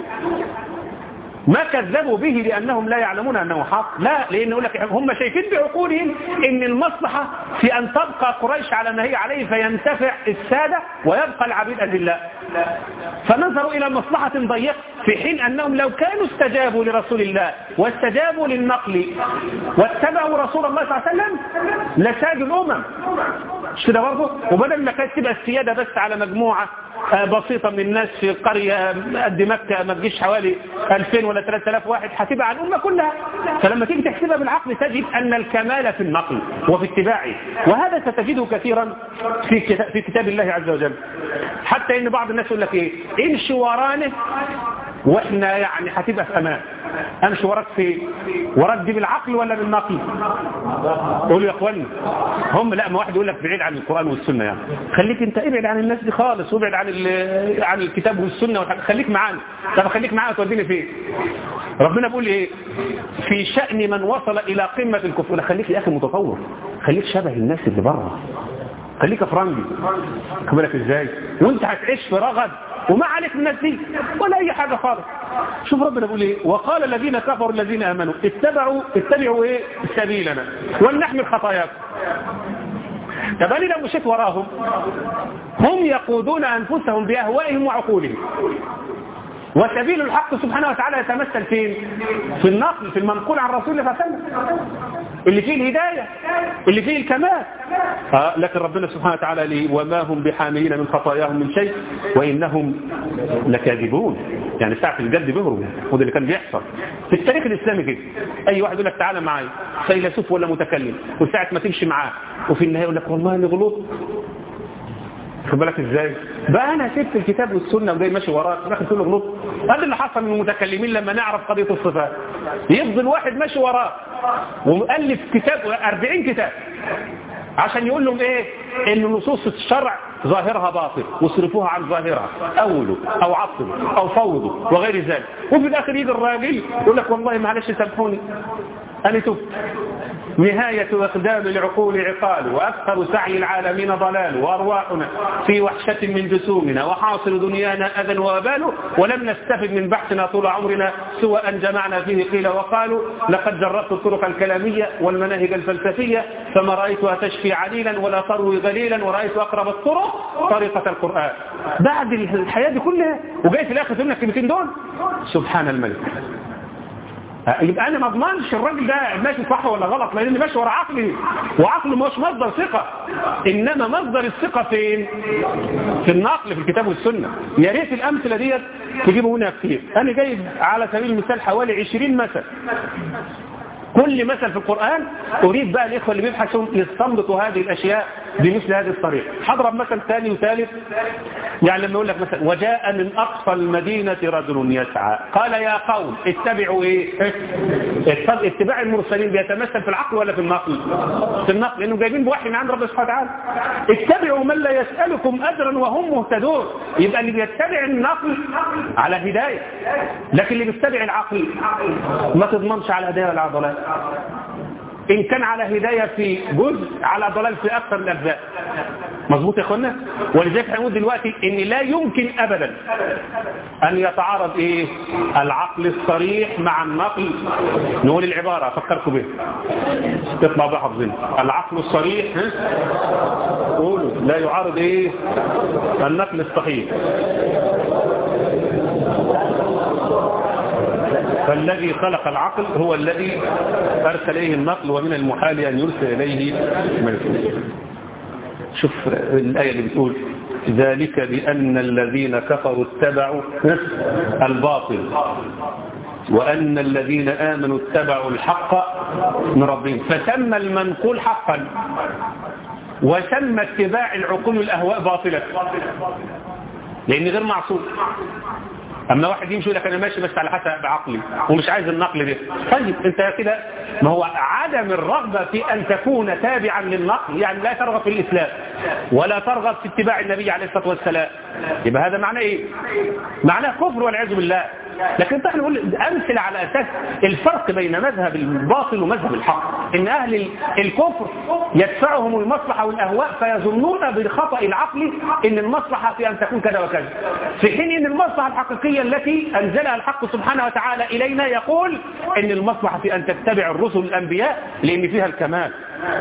ما كذبوا به لأنهم لا يعلمون أنه حق لا لأن يقول لك هم شايفين بعقولهم أن المصلحة في أن تبقى قريش على ما هي عليه فينتفع السادة ويبقى العبيد أذلاء فنظروا إلى مصلحة ضيقة في حين أنهم لو كانوا استجابوا لرسول الله واستجابوا للنقل واتبعوا رسول الله صلى الله عليه وسلم لسادوا الأمم مش كده برضه وبدل ما كانت تبقى السيادة بس على مجموعة بسيطة من الناس في قرية قد مكة ما تجيش حوالي 2000 ولا 3000 واحد هتبقى على الأمة كلها فلما تيجي تحسبها بالعقل تجد أن الكمال في النقل وفي اتباعه وهذا ستجده كثيرا في كتاب, في كتاب الله عز وجل حتى ان بعض الناس يقول لك ايه امشي ورانه واحنا يعني هتبقى في امان امشي وراك في وراك دي بالعقل ولا بالنقل قولوا يا اخواني هم لا ما واحد يقول لك بعيد عن القران والسنه يعني خليك انت ابعد عن الناس دي خالص وابعد عن عن الكتاب والسنه خليك معانا طب خليك معانا توديني فين ربنا بيقول ايه في شأن من وصل الى قمه الكفر خليك يا اخي متطور خليك شبه الناس اللي بره خليك فرنجي بالك ازاي وانت هتعيش في رغد وما عليك من الناس دي ولا اي حاجه خالص شوف ربنا بيقول ايه وقال الذين كفروا الذين امنوا اتبعوا اتبعوا ايه سبيلنا ولنحمل خطاياكم طب انا لو مشيت وراهم هم يقودون انفسهم باهوائهم وعقولهم وسبيل الحق سبحانه وتعالى يتمثل فين في النقل في المنقول عن رسول الله صلى الله عليه وسلم اللي فيه الهداية اللي فيه الكمال آه لكن ربنا سبحانه وتعالى لي وما هم بحاملين من خطاياهم من شيء وإنهم لكاذبون يعني ساعة الجد بيهربوا وده اللي كان بيحصل في التاريخ الإسلامي كده أي واحد يقول لك تعالى معايا فيلسوف ولا متكلم وساعة ما تمشي معاه وفي النهاية يقول لك والله أنا غلط خد بالك ازاي بقى انا سبت الكتاب والسنه وجاي ماشي وراك داخل تقول غلط هذا اللي حصل من المتكلمين لما نعرف قضيه الصفات يفضل واحد ماشي وراه ومؤلف كتاب 40 كتاب عشان يقول لهم ايه ان نصوص الشرع ظاهرها باطل واصرفوها عن ظاهرها اولوا او عطلوا او فوضوا وغير ذلك وفي الاخر يجي الراجل يقول لك والله معلش سامحوني انا تبت نهاية أقدام العقول عقال وأكثر سعي العالمين ضلال وأرواحنا في وحشة من جسومنا وحاصل دنيانا أذى ووبال ولم نستفد من بحثنا طول عمرنا سوى أن جمعنا فيه قيل وقالوا لقد جربت الطرق الكلامية والمناهج الفلسفية فما رأيتها تشفي عليلا ولا تروي غليلا ورأيت أقرب الطرق طريقة القرآن بعد الحياة دي كلها وجاي في الآخر تقول لك الكلمتين دول سبحان الملك يبقى انا ما اضمنش الراجل ده ماشي صح ولا غلط لاني ماشي ورا عقلي وعقله مش مصدر ثقه انما مصدر الثقه فين في النقل في الكتاب والسنه يا ريت الامثله ديت تجيبوا هنا كتير انا جايب على سبيل المثال حوالي 20 مثل كل مثل في القرآن أريد بقى الإخوة اللي بيبحثوا يستنبطوا هذه الأشياء بمثل هذه الطريقة حضرب مثل ثاني وثالث يعني لما يقول لك مثلا وجاء من أقصى المدينة رجل يسعى قال يا قوم اتبعوا إيه اتباع المرسلين بيتمثل في العقل ولا في النقل في النقل لأنهم جايبين بوحي من عند ربنا سبحانه وتعالى اتبعوا من لا يسألكم أجرا وهم مهتدون يبقى اللي بيتبع النقل على هداية لكن اللي بيتبع العقل ما تضمنش على هداية ولا على ضلال إن كان على هداية في جزء على ضلال في أكثر من الأجزاء مظبوط يا أخوانا ولذلك هنقول دلوقتي إن لا يمكن أبدا أن يتعارض إيه العقل الصريح مع النقل نقول العبارة أفكركم بها تطلع بها حافظين العقل الصريح ها؟ قولوا لا يعارض إيه النقل الصحيح فالذي خلق العقل هو الذي أرسل إليه النقل ومن المحال أن يرسل إليه ملك شوف الآية اللي بتقول ذلك بأن الذين كفروا اتبعوا الباطل وأن الذين آمنوا اتبعوا الحق من ربهم فسمى المنقول حقا وسمى اتباع العقول والأهواء باطلا لأن غير معصوم اما واحد يمشي يقول لك انا ماشي بس على حسب عقلي ومش عايز النقل ده طيب انت كده ما هو عدم الرغبه في ان تكون تابعا للنقل يعني لا ترغب في الاسلام ولا ترغب في اتباع النبي عليه الصلاه والسلام يبقى هذا معناه ايه معناه كفر والعياذ بالله لكن احنا نقول امثله على اساس الفرق بين مذهب الباطل ومذهب الحق ان اهل الكفر يدفعهم المصلحه والاهواء فيظنون بالخطا العقلي ان المصلحه في ان تكون كذا وكذا في حين ان المصلحه الحقيقيه التي انزلها الحق سبحانه وتعالى الينا يقول ان المصلحه في ان تتبع الرسل الانبياء لان فيها الكمال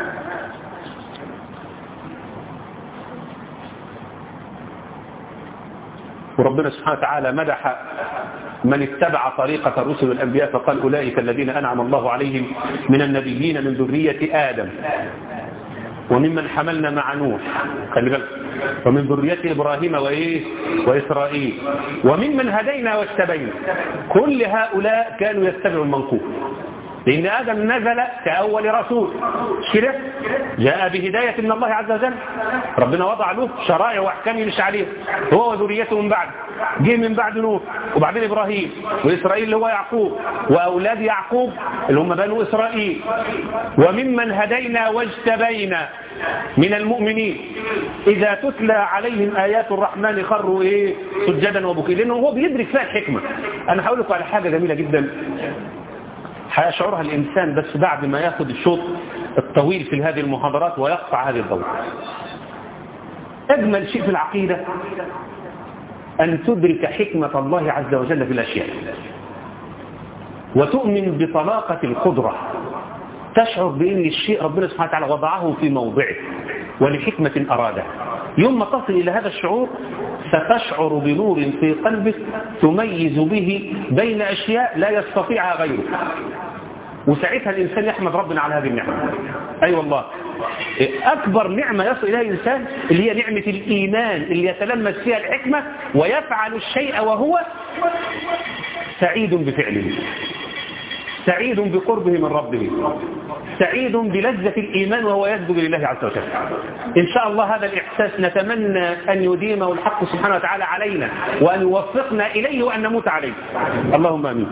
وربنا سبحانه وتعالى مدح من اتبع طريقة الرسل والأنبياء فقال أولئك الذين أنعم الله عليهم من النبيين من ذرية آدم وممن حملنا مع نوح خلي بالك ومن ذرية إبراهيم وإيه وإسرائيل وممن هدينا واجتبينا كل هؤلاء كانوا يتبعوا المنقول لأن آدم نزل كأول رسول كده جاء بهداية من الله عز وجل ربنا وضع له شرائع وأحكام مش عليه هو وذريته من بعد جه من بعد نوح وبعدين إبراهيم وإسرائيل اللي هو يعقوب وأولاد يعقوب اللي هم بنو إسرائيل وممن هدينا واجتبينا من المؤمنين إذا تتلى عليهم آيات الرحمن خروا إيه سجدا وبكي لأنه هو بيدرك فيها الحكمة أنا هقول لكم على حاجة جميلة جدا هيشعرها الإنسان بس بعد ما ياخد الشوط الطويل في هذه المحاضرات ويقطع هذه الدورة أجمل شيء في العقيدة أن تدرك حكمة الله عز وجل في الأشياء وتؤمن بطلاقة القدرة تشعر بأن الشيء ربنا سبحانه وتعالى وضعه في موضعه ولحكمة أرادها يوم ما تصل إلى هذا الشعور ستشعر بنور في قلبك تميز به بين أشياء لا يستطيعها غيرك وساعتها الإنسان يحمد ربنا على هذه النعمة أي أيوة والله أكبر نعمة يصل إليها الإنسان اللي هي نعمة الإيمان اللي يتلمس فيها الحكمة ويفعل الشيء وهو سعيد بفعله سعيد بقربه من ربه سعيد بلذة الإيمان وهو يسجد لله عز وجل إن شاء الله هذا الإحساس نتمنى أن يديمه الحق سبحانه وتعالى علينا وأن يوفقنا إليه وأن نموت عليه اللهم أمين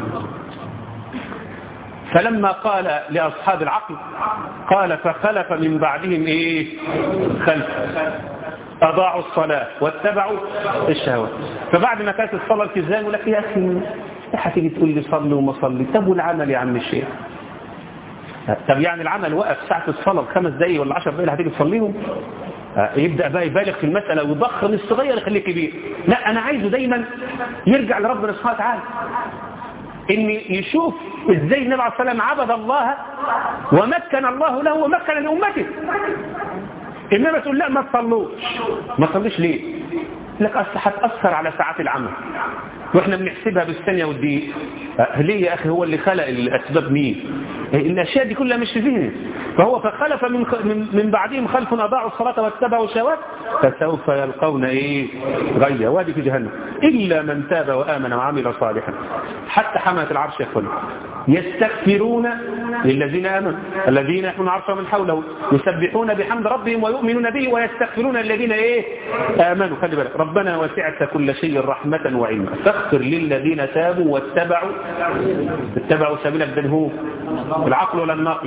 فلما قال لأصحاب العقل قال فخلف من بعدهم إيه خلف أضاعوا الصلاة واتبعوا الشهوات فبعد ما كانت الصلاة التزام يقول لك يا أخي هتيجي تقول لي صلي وما صلي طب والعمل يا عم الشيخ طب يعني العمل وقف ساعة الصلاة بخمس دقايق ولا 10 دقايق هتيجي تصليهم يبدأ بقى يبالغ في المسألة ويضخم الصغير يخليه كبير لا أنا عايزه دايما يرجع لربنا سبحانه وتعالى ان يشوف ازاي النبي عليه الصلاه والسلام عبد الله ومكن الله له ومكن لامته انما تقول لا ما تصلوش ما تصليش ليه لك اصل هتاثر على ساعات العمل واحنا بنحسبها بالثانية والدقيقة أه، ليه يا أخي هو اللي خلق الأسباب مين الأشياء دي كلها مش في ذهنه فهو فخلف من, من, من بعدهم خلف أضاعوا الصلاة واتبعوا الشهوات فسوف يلقون إيه غيا وادي في جهنم إلا من تاب وآمن وعمل صالحا حتى حملة العرش يقول يستكبرون للذين آمنوا الذين يحملون عرش من حوله يسبحون بحمد ربهم ويؤمنون به ويستغفرون الذين إيه آمنوا خلي بالك ربنا وسعت كل شيء رحمة وعلما فاغفر للذين تابوا واتبعوا اتبعوا سبيلك ده هو العقل ولا النقل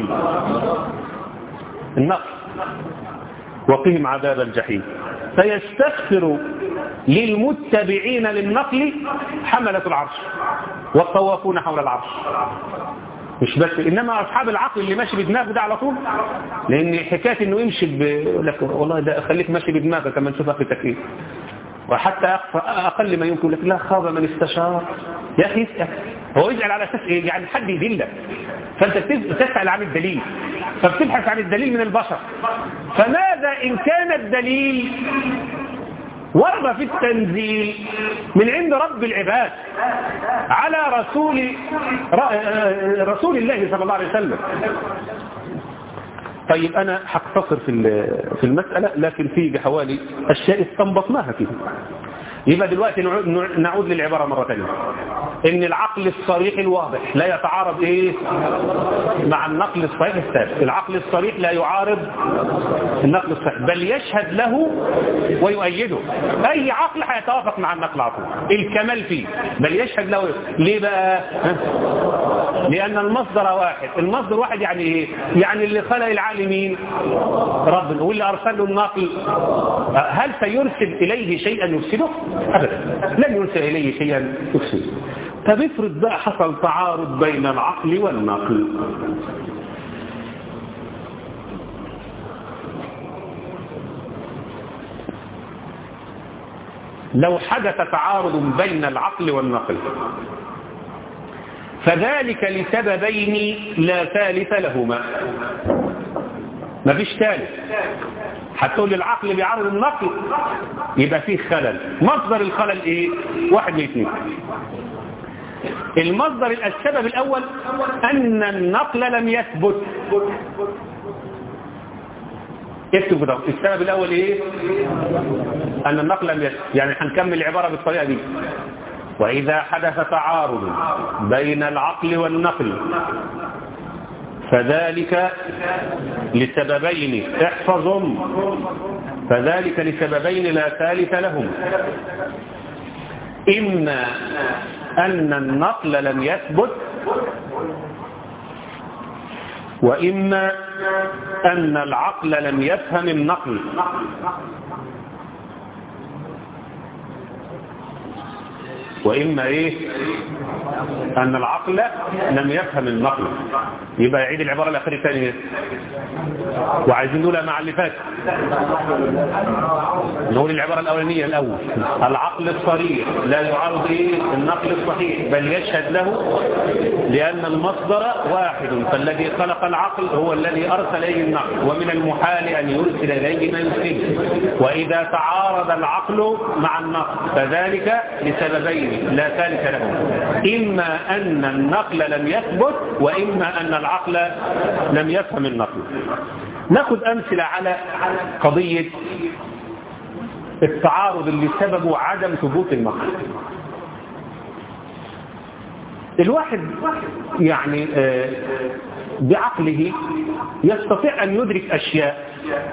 النقل وقهم عذاب الجحيم فيستغفر للمتبعين للنقل حملة العرش والطوافون حول العرش مش بس انما اصحاب العقل اللي ماشي بدماغه ده على طول لان حكايه انه يمشي ب... لك والله ده خليك ماشي بدماغك لما نشوف اخرتك ايه وحتى اقل ما يمكن لك لا خاب من استشار يا اخي اسال هو يسال على اساس ايه يعني حد يدلك فانت تسال عن الدليل فبتبحث عن الدليل من البشر فماذا ان كان الدليل ورد في التنزيل من عند رب العباد على رسول رسول الله صلى الله عليه وسلم طيب أنا هقتصر في في المسألة لكن في حوالي أشياء استنبطناها فيها يبقى دلوقتي نعود للعبارة مرة ثانية ان العقل الصريح الواضح لا يتعارض ايه مع النقل الصحيح الثابت العقل الصريح لا يعارض النقل الصحيح بل يشهد له ويؤيده اي عقل هيتوافق مع النقل على طول الكمال فيه بل يشهد له ليه بقى لان المصدر واحد المصدر واحد يعني ايه يعني اللي خلق العقل مين ربنا واللي ارسل له النقل هل سيرسل اليه شيئا يفسده ابدا لن يرسل اليه شيئا يفسده طب افرض بقى حصل تعارض بين العقل والنقل لو حدث تعارض بين العقل والنقل فذلك لسببين لا ثالث لهما ما فيش ثالث هتقول العقل بيعارض النقل يبقى فيه خلل مصدر الخلل ايه واحد من اثنين المصدر السبب الأول أن النقل لم يثبت اكتب كده السبب الأول إيه أن النقل لم يثبت يعني هنكمل العبارة بالطريقة دي وإذا حدث تعارض بين العقل والنقل فذلك لسببين احفظهم فذلك لسببين لا ثالث لهم إما أن النقل لم يثبت وإما أن العقل لم يفهم النقل وإما إيه أن العقل لم يفهم النقل يبقى يعيد العبارة الأخيرة ثانية وعايزين نقولها مع اللي فات نقول العبارة الأولانية الأول العقل الصريح لا يعارض إيه النقل الصحيح بل يشهد له لأن المصدر واحد فالذي خلق العقل هو الذي أرسل إليه النقل ومن المحال أن يرسل إليه ما يفسده وإذا تعارض العقل مع النقل فذلك لسببين لا ثالث له إما أن النقل لم يثبت وإما أن العقل لم يفهم النقل ناخذ أمثلة على قضية التعارض اللي سببه عدم ثبوت النقل الواحد يعني بعقله يستطيع أن يدرك أشياء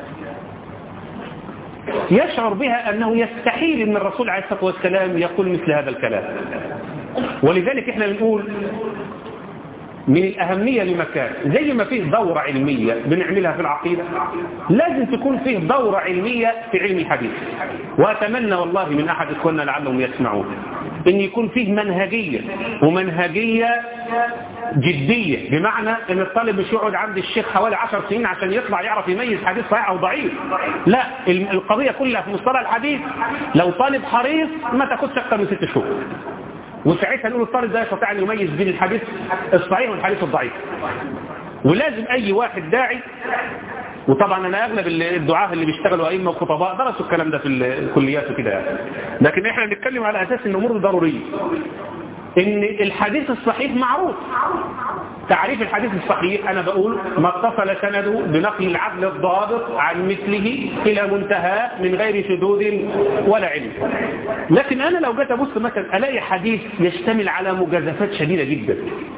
يشعر بها أنه يستحيل أن الرسول عليه الصلاة والسلام يقول مثل هذا الكلام ولذلك احنا بنقول من الأهمية لمكان زي ما فيه دورة علمية بنعملها في العقيدة لازم تكون فيه دورة علمية في علم الحديث وأتمنى والله من أحد إخواننا لعلهم يسمعون أن يكون فيه منهجية ومنهجية جدية بمعنى أن الطالب مش يقعد عند الشيخ حوالي عشر سنين عشان يطلع يعرف يميز حديث صحيح أو ضعيف لا القضية كلها في مصطلح الحديث لو طالب حريص ما تاخدش أكثر من ست شهور وساعتها نقول الطالب ده يستطيع أن يميز بين الحديث الصحيح والحديث الضعيف ولازم أي واحد داعي وطبعا انا اغلب الدعاه اللي بيشتغلوا ائمه وخطباء درسوا الكلام ده في الكليات وكده يعني لكن احنا بنتكلم على اساس ان الامور دي ضروريه ان الحديث الصحيح معروف تعريف الحديث الصحيح أنا بقول ما اتصل سنده بنقل العدل الضابط عن مثله إلى منتهى من غير شذوذ ولا علم لكن أنا لو جيت أبص مثلا ألاقي حديث يشتمل على مجازفات شديدة جدا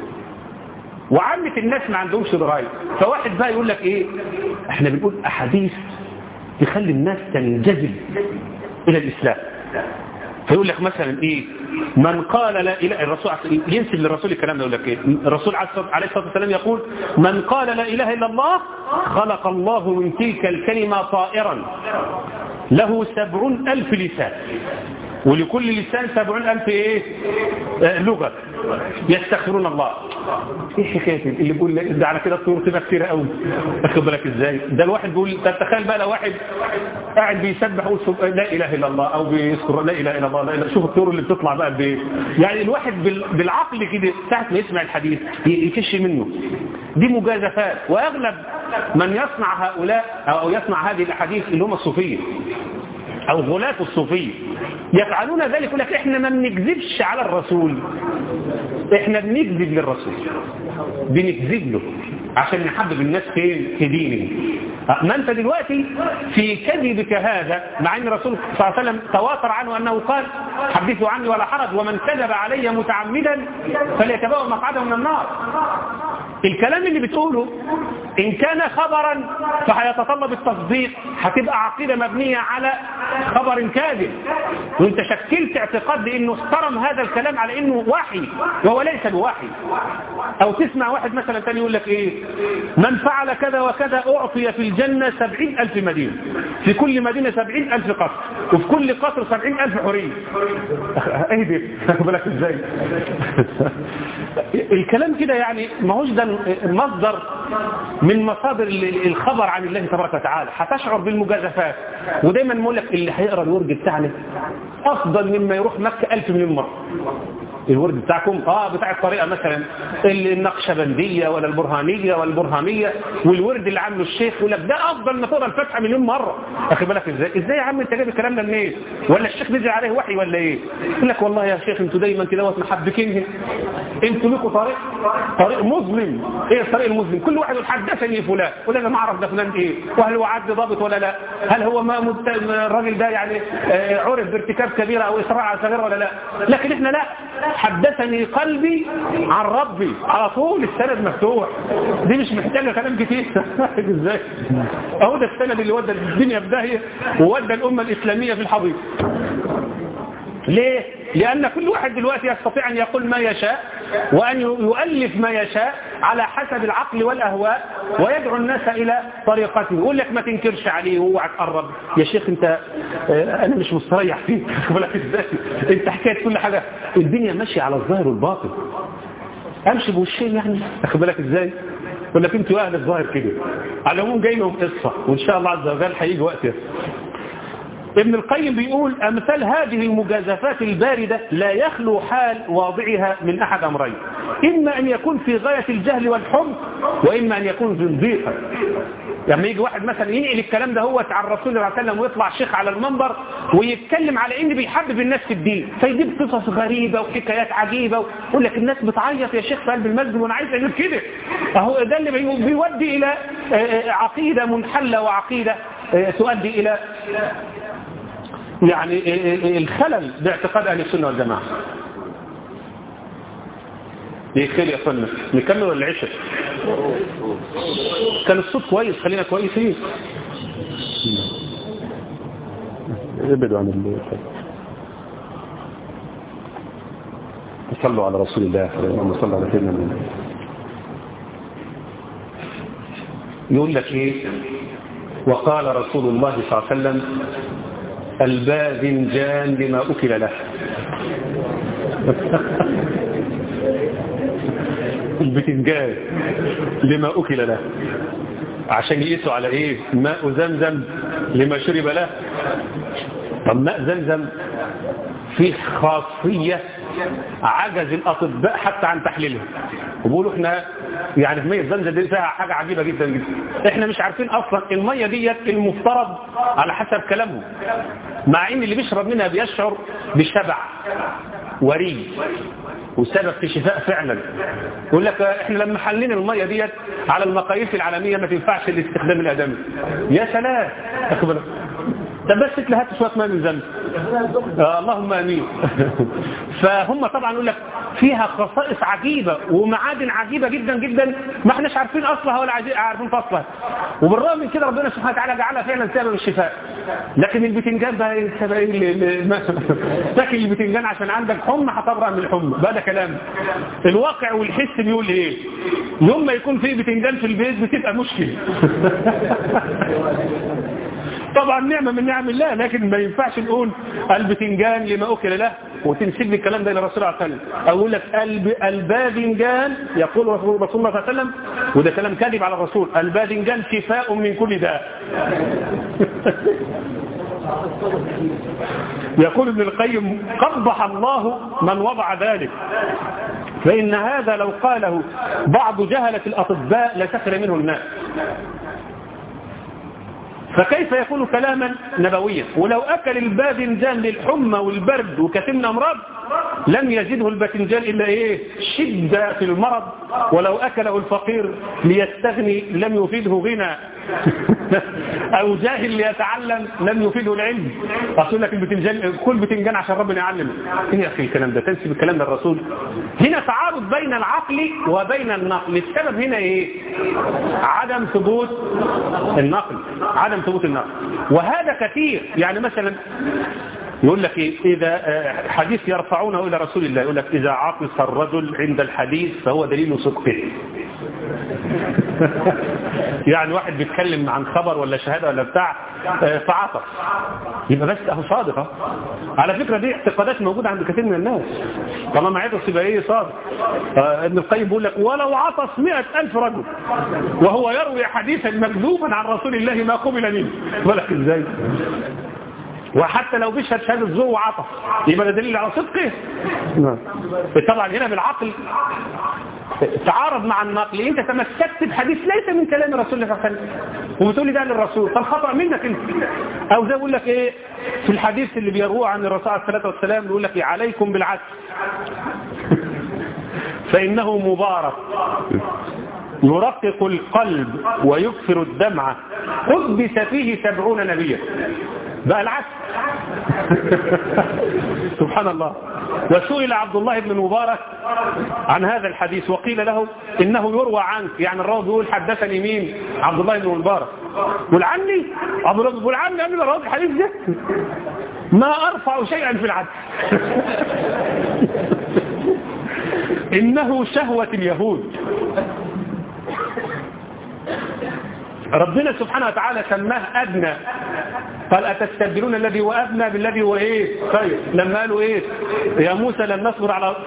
وعامة الناس ما عندهمش دراية فواحد بقى يقول لك إيه احنا بنقول أحاديث تخلي الناس تنجذب إلى الإسلام فيقول لك مثلا ايه من قال لا اله الرسول ينسب للرسول الكلام ده يقول لك ايه الرسول عليه الصلاه والسلام يقول من قال لا اله الا الله خلق الله من تلك الكلمه طائرا له سبعون الف لسان ولكل لسان سبعون ألف إيه آه لغة يستغفرون الله إيه حكاية اللي بيقول ده على كده الطيور تبقى كتيرة قوي أخد بالك إزاي ده الواحد بيقول تخيل بقى لو واحد قاعد بيسبح ويقول لا إله إلا الله أو بيذكر لا إله إلا الله لا إله شوف الطيور اللي بتطلع بقى بإيه يعني الواحد بالعقل كده ساعة ما يسمع الحديث يكش منه دي مجازفات وأغلب من يصنع هؤلاء أو يصنع هذه الأحاديث اللي هم الصوفية أو غلاة الصوفية يفعلون ذلك يقول لك احنا ما بنكذبش على الرسول احنا بنكذب للرسول بنكذب له عشان نحبب الناس فين في دينه ما انت دلوقتي في كذبك هذا مع ان الرسول صلى الله عليه وسلم تواتر عنه انه قال حدثوا عني ولا حرج ومن كذب علي متعمدا فليتبوأ مقعده من النار الكلام اللي بتقوله إن كان خبرا فهيتطلب التصديق هتبقى عقيدة مبنية على خبر كاذب وانت شكلت اعتقاد بانه احترم هذا الكلام على انه وحي وهو ليس بوحي او تسمع واحد مثلا تاني يقول لك ايه من فعل كذا وكذا اعطي في الجنة سبعين الف مدينة في كل مدينة سبعين الف قصر وفي كل قصر سبعين الف حرية ايه دي بالك ازاي الكلام كده يعني ما هوش ده مصدر من مصادر الخبر عن الله تبارك وتعالى هتشعر بالمجازفات ودايما بقول لك اللي هيقرا الورد بتاعنا افضل مما يروح مكه ألف مليون مره الورد بتاعكم اه بتاع الطريقه مثلا النقشبنديه ولا البرهانيه ولا البرهاميه والورد اللي عامله الشيخ يقول لك ده افضل ما تقرا الفاتحه مليون مره اخد بالك ازاي ازاي يا عم انت جايب الكلام ده منين ولا الشيخ نزل عليه وحي ولا ايه يقول لك والله يا شيخ انتوا دايما كده محبكين انتوا لكم طريق طريق مظلم ايه الطريق المظلم كل واحد يقول حدثني فلان ولا انا ما اعرف ده فلان ايه وهل هو عد ضابط ولا لا هل هو ما مت... الراجل ده يعني آه عرف بارتكاب كبيره او اسراع على صغيره ولا لا لكن احنا لا حدثني قلبي عن ربي على طول السند مفتوح دي مش محتاجه كلام كتير ازاي اهو ده السند اللي ودى الدنيا في داهيه وودى الامه الاسلاميه في الحضيض ليه لأن كل واحد دلوقتي يستطيع أن يقول ما يشاء وأن يؤلف ما يشاء على حسب العقل والأهواء ويدعو الناس إلى طريقته يقول لك ما تنكرش عليه واوعى تقرب يا شيخ أنت أنا مش مستريح فيك بالك إزاي أنت حكاية كل حاجة الدنيا ماشية على الظاهر والباطن أمشي بوشين يعني أخد بالك إزاي يقول لك أنتوا أهل الظاهر كده على العموم جاي لهم قصة وإن شاء الله عز وجل هيجي وقت ابن القيم بيقول أمثال هذه المجازفات الباردة لا يخلو حال واضعها من أحد أمرين إما أن يكون في غاية الجهل والحمق وإما أن يكون في الضيقة لما يجي واحد مثلا ينقل الكلام ده هو عن الرسول صلى الله عليه وسلم ويطلع شيخ على المنبر ويتكلم على ان بيحبب الناس في الدين فيجيب قصص غريبة وحكايات عجيبة ويقول لك الناس بتعيط يا شيخ في قلب المسجد وانا عايز اجيب كده اهو ده اللي بيودي الى عقيدة منحلة وعقيدة تؤدي الى يعني الخلل باعتقاد اهل السنه والجماعه ايه خير يا فندم نكمل ولا العشاء كان الصوت كويس خلينا كويسين ابعدوا عن اللي صلوا على رسول الله اللهم صل على سيدنا محمد يقول لك ايه وقال رسول الله صلى الله عليه وسلم الباذنجان لما أكل له البتنجان لما أكل له عشان يقيسوا على ايه ماء زمزم لما شرب له طب ماء زمزم فيه خاصية عجز الأطباء حتى عن تحليلها وبيقولوا احنا يعني في مية زمزم دي فيها حاجة عجيبة جدا جدا احنا مش عارفين اصلا المية ديت المفترض على حسب كلامهم مع ان اللي بيشرب منها بيشعر بشبع وري وسبب في شفاء فعلا يقول لك احنا لما حلينا المية ديت على المقاييس العالمية ما تنفعش الاستخدام الادمي يا سلام اخبر طب بس انت هات شويه ماء من زمزم آه اللهم امين فهم طبعا يقول لك فيها خصائص عجيبه ومعادن عجيبه جدا جدا ما احناش عارفين اصلها ولا عارفين فصلها وبالرغم من كده ربنا سبحانه وتعالى جعلها فعلا سبب الشفاء لكن البتنجان بقى ايه سبب ايه تاكل البتنجان عشان عندك حمى هتبرأ من الحمى بقى ده كلام الواقع والحس بيقول ايه يوم ما يكون في بتنجان في البيت بتبقى مشكله طبعا نعمة من نعم الله لكن ما ينفعش نقول البتنجان لما أكل له وتنسب لي الكلام ده إلى رسول الله صلى الله عليه وسلم أقول لك الب... الباذنجان يقول رسول الله صلى الله عليه وسلم وده كلام كاذب على الرسول الباذنجان شفاء من كل داء يقول ابن القيم قبح الله من وضع ذلك فإن هذا لو قاله بعض جهلة الأطباء لسخر منه الناس فكيف يكون كلاما نبويا ولو أكل الباذنجان للحمى والبرد وكثير من أمراض لم يزده الباذنجان إلا إيه شدة في المرض ولو أكله الفقير ليستغني لم يفيده غنى أو جاهل ليتعلم لم يفيده العلم أقول لك البتنجان كل بتنجان عشان ربنا يعلمه إيه يا أخي الكلام ده تنسب الكلام للرسول هنا تعارض بين العقل وبين النقل السبب هنا إيه عدم ثبوت النقل عدم ثبوت النقل وهذا كثير يعني مثلا يقول لك إيه إذا حديث يرفعونه إلى رسول الله يقول لك إذا عطس الرجل عند الحديث فهو دليل صدقه يعني واحد بيتكلم عن خبر ولا شهادة ولا بتاع فعطس يبقى بس اهو صادق على فكرة دي اعتقادات موجودة عند كثير من الناس طالما عطس يبقى ايه صادق ابن القيم بيقول لك ولو عطس مئة ألف رجل وهو يروي حديثا مكذوبا عن رسول الله ما قبل منه بالك ازاي وحتى لو بيشهد شهادة زور وعطف يبقى ده دليل على صدقه طبعا هنا بالعقل تعارض مع النقل انت تمسكت بحديث ليس من كلام رسول الله صلى الله عليه وسلم وبتقول لي ده للرسول فالخطأ منك انت او زي بقول لك ايه في الحديث اللي بيروه عن الرسول عليه الصلاه والسلام بيقول لك إيه عليكم بالعدل فانه مبارك يرقق القلب ويكثر الدمع قدس فيه سبعون نبيا بقى العكس سبحان الله وسئل عبد الله بن المبارك عن هذا الحديث وقيل له إنه يروى عنك يعني الراوي بيقول حدثني مين عبد الله بن المبارك قول عني عبد الله بيقول عني قبل راوي الحديث ده ما أرفع شيئا في العدل إنه شهوة اليهود ربنا سبحانه وتعالى سماه أدنى قال أتستبدلون الذي هو أدنى بالذي هو إيه خير لما قالوا إيه يا موسى لن نصبر على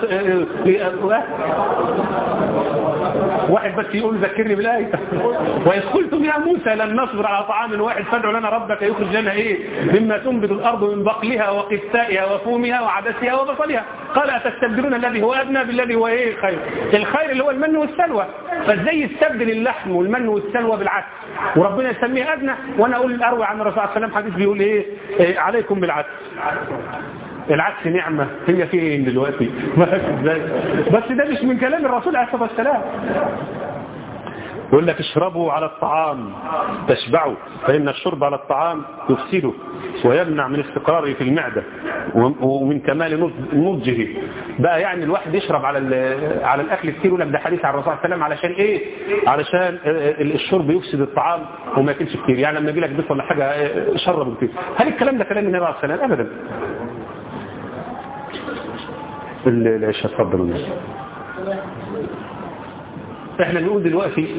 واحد بس يقول ذكرني بالآية وإذ قلتم يا موسى لن نصبر على طعام واحد فادع لنا ربك يخرج لنا إيه مما تنبت الأرض من بقلها وقثائها وفومها وعدسها وبصلها قال أتستبدلون الذي هو أدنى بالذي هو إيه خير الخير اللي هو المن والسلوى فازاي يستبدل اللحم والمن والسلوى بالعدس وربنا يسميه أدنى وأنا أقول أروي عن الرسول صلى الله عليه وسلم حديث بيقول إيه, إيه عليكم بالعدس العكس نعمة هي فين دلوقتي بس ده مش من كلام الرسول عليه الصلاة والسلام يقول لك اشربوا على الطعام تشبعوا فإن الشرب على الطعام يفسده ويمنع من استقراره في المعدة ومن كمال نضجه بقى يعني الواحد يشرب على على الأكل كتير يقول لك ده حديث عن الرسول صلى الله عليه وسلم علشان إيه علشان الشرب يفسد الطعام وما ياكلش كتير يعني لما يجي لك بيت ولا حاجة شرب كتير هل الكلام ده كلام النبي عليه الصلاة والسلام أبدا العشاء تفضلوا احنا بنقول دلوقتي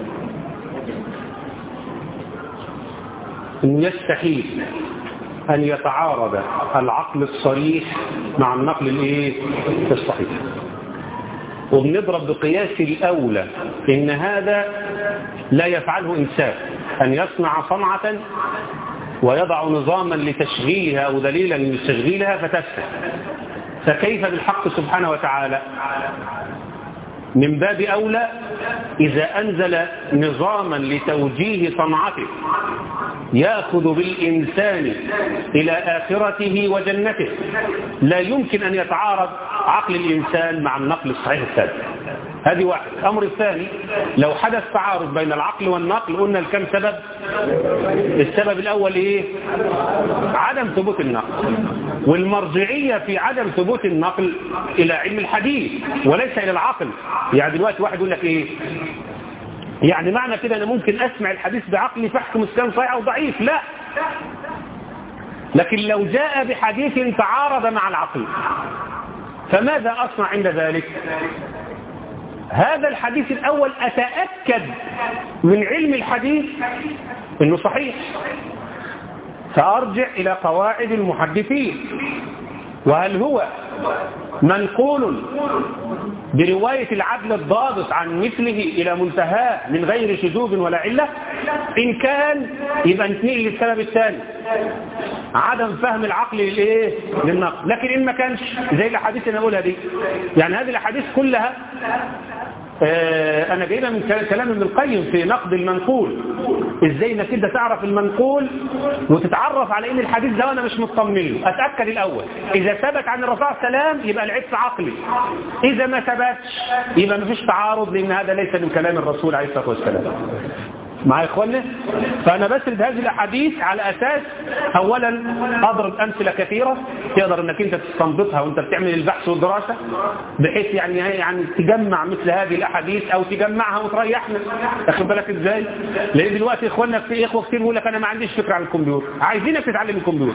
انه يستحيل ان يتعارض العقل الصريح مع النقل الايه الصحيح وبنضرب بقياس الاولى ان هذا لا يفعله انسان ان يصنع صنعة ويضع نظاما لتشغيلها او دليلا لتشغيلها فتفسد فكيف بالحق سبحانه وتعالى من باب أولى إذا أنزل نظاما لتوجيه صنعته يأخذ بالإنسان إلى آخرته وجنته لا يمكن أن يتعارض عقل الإنسان مع النقل الصحيح الثابت هذه واحد الأمر الثاني لو حدث تعارض بين العقل والنقل قلنا الكم سبب السبب الأول إيه عدم ثبوت النقل والمرجعية في عدم ثبوت النقل إلى علم الحديث وليس إلى العقل يعني دلوقتي واحد يقول لك إيه يعني معنى كده أنا ممكن أسمع الحديث بعقلي فاحكم إسكان صحيح أو ضعيف لا لكن لو جاء بحديث تعارض مع العقل فماذا أصنع عند ذلك هذا الحديث الأول أتأكد من علم الحديث أنه صحيح فأرجع إلى قواعد المحدثين وهل هو منقول برواية العدل الضابط عن مثله إلى منتهاه من غير شذوذ ولا علة إن كان يبقى نتنقل للسبب الثاني عدم فهم العقل للإيه؟ للنقل لكن إن ما كانش زي الأحاديث اللي أنا أقولها دي يعني هذه الأحاديث كلها آه أنا جايبها من كلام ابن القيم في نقد المنقول إزاي إنك أنت تعرف المنقول وتتعرف على إن الحديث ده أنا مش مطمن له أتأكد الأول إذا ثبت عن الرسول عليه السلام يبقى العيب في عقلي إذا ما ثبتش يبقى ما فيش تعارض لأن هذا ليس من كلام الرسول عليه الصلاة والسلام مع إخواننا فأنا بسرد هذه الأحاديث على أساس أولا أضرب أمثلة كثيرة تقدر أنك أنت تستنبطها وأنت بتعمل البحث والدراسة بحيث يعني يعني تجمع مثل هذه الأحاديث أو تجمعها وتريحنا أخذ بالك إزاي لأن دلوقتي إخواننا في إخوة كتير بيقول لك أنا ما عنديش فكرة عن الكمبيوتر عايزينك تتعلم الكمبيوتر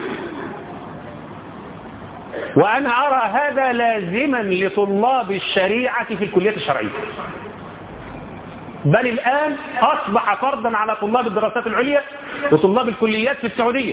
وأنا أرى هذا لازما لطلاب الشريعة في الكليات الشرعية بل الآن أصبح فرضا على طلاب الدراسات العليا وطلاب الكليات في السعودية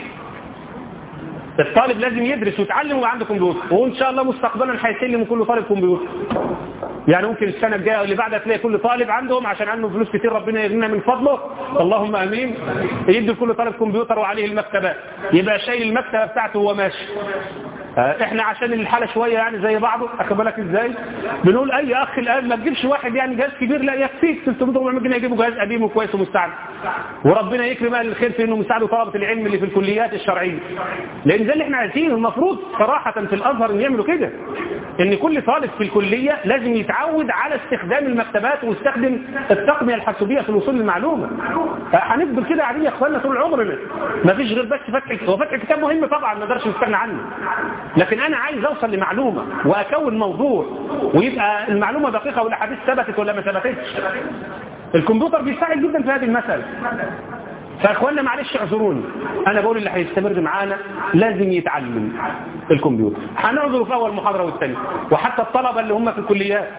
الطالب لازم يدرس ويتعلم ويبقى عنده كمبيوتر وإن شاء الله مستقبلا هيسلم كل طالب كمبيوتر يعني ممكن السنة الجاية اللي بعدها تلاقي كل طالب عندهم عشان عنده فلوس كتير ربنا يغنينا من فضله اللهم امين يدي كل طالب كمبيوتر وعليه المكتبات يبقى شايل المكتبة بتاعته وهو ماشي احنا عشان الحالة شوية يعني زي بعضه اخد بالك ازاي بنقول اي اخ الان ما تجيبش واحد يعني جهاز كبير لا يكفيك 300 400 جنيه يجيبوا جهاز قديم وكويس ومستعد وربنا يكرم اهل الخير في انه مساعدوا طلبة العلم اللي في الكليات الشرعية لان ده اللي احنا عايزينه المفروض صراحة في الازهر ان يعملوا كده ان كل طالب في الكلية لازم يتعود على استخدام المكتبات ويستخدم التقنية الحاسوبية في الوصول للمعلومة هنفضل كده قاعدين يا اخواننا طول عمرنا ما فيش غير بس فتح هو فتح كتاب مهم طبعا ما نقدرش نستغنى عنه لكن انا عايز اوصل لمعلومة واكون موضوع ويبقى المعلومة دقيقة والاحاديث ثبتت ولا ما ثبتتش الكمبيوتر بيساعد جدا في هذه المسألة فاخوانا معلش اعذروني انا بقول اللي هيستمر معانا لازم يتعلم الكمبيوتر هنعذره في اول محاضرة والثانية وحتى الطلبة اللي هم في الكليات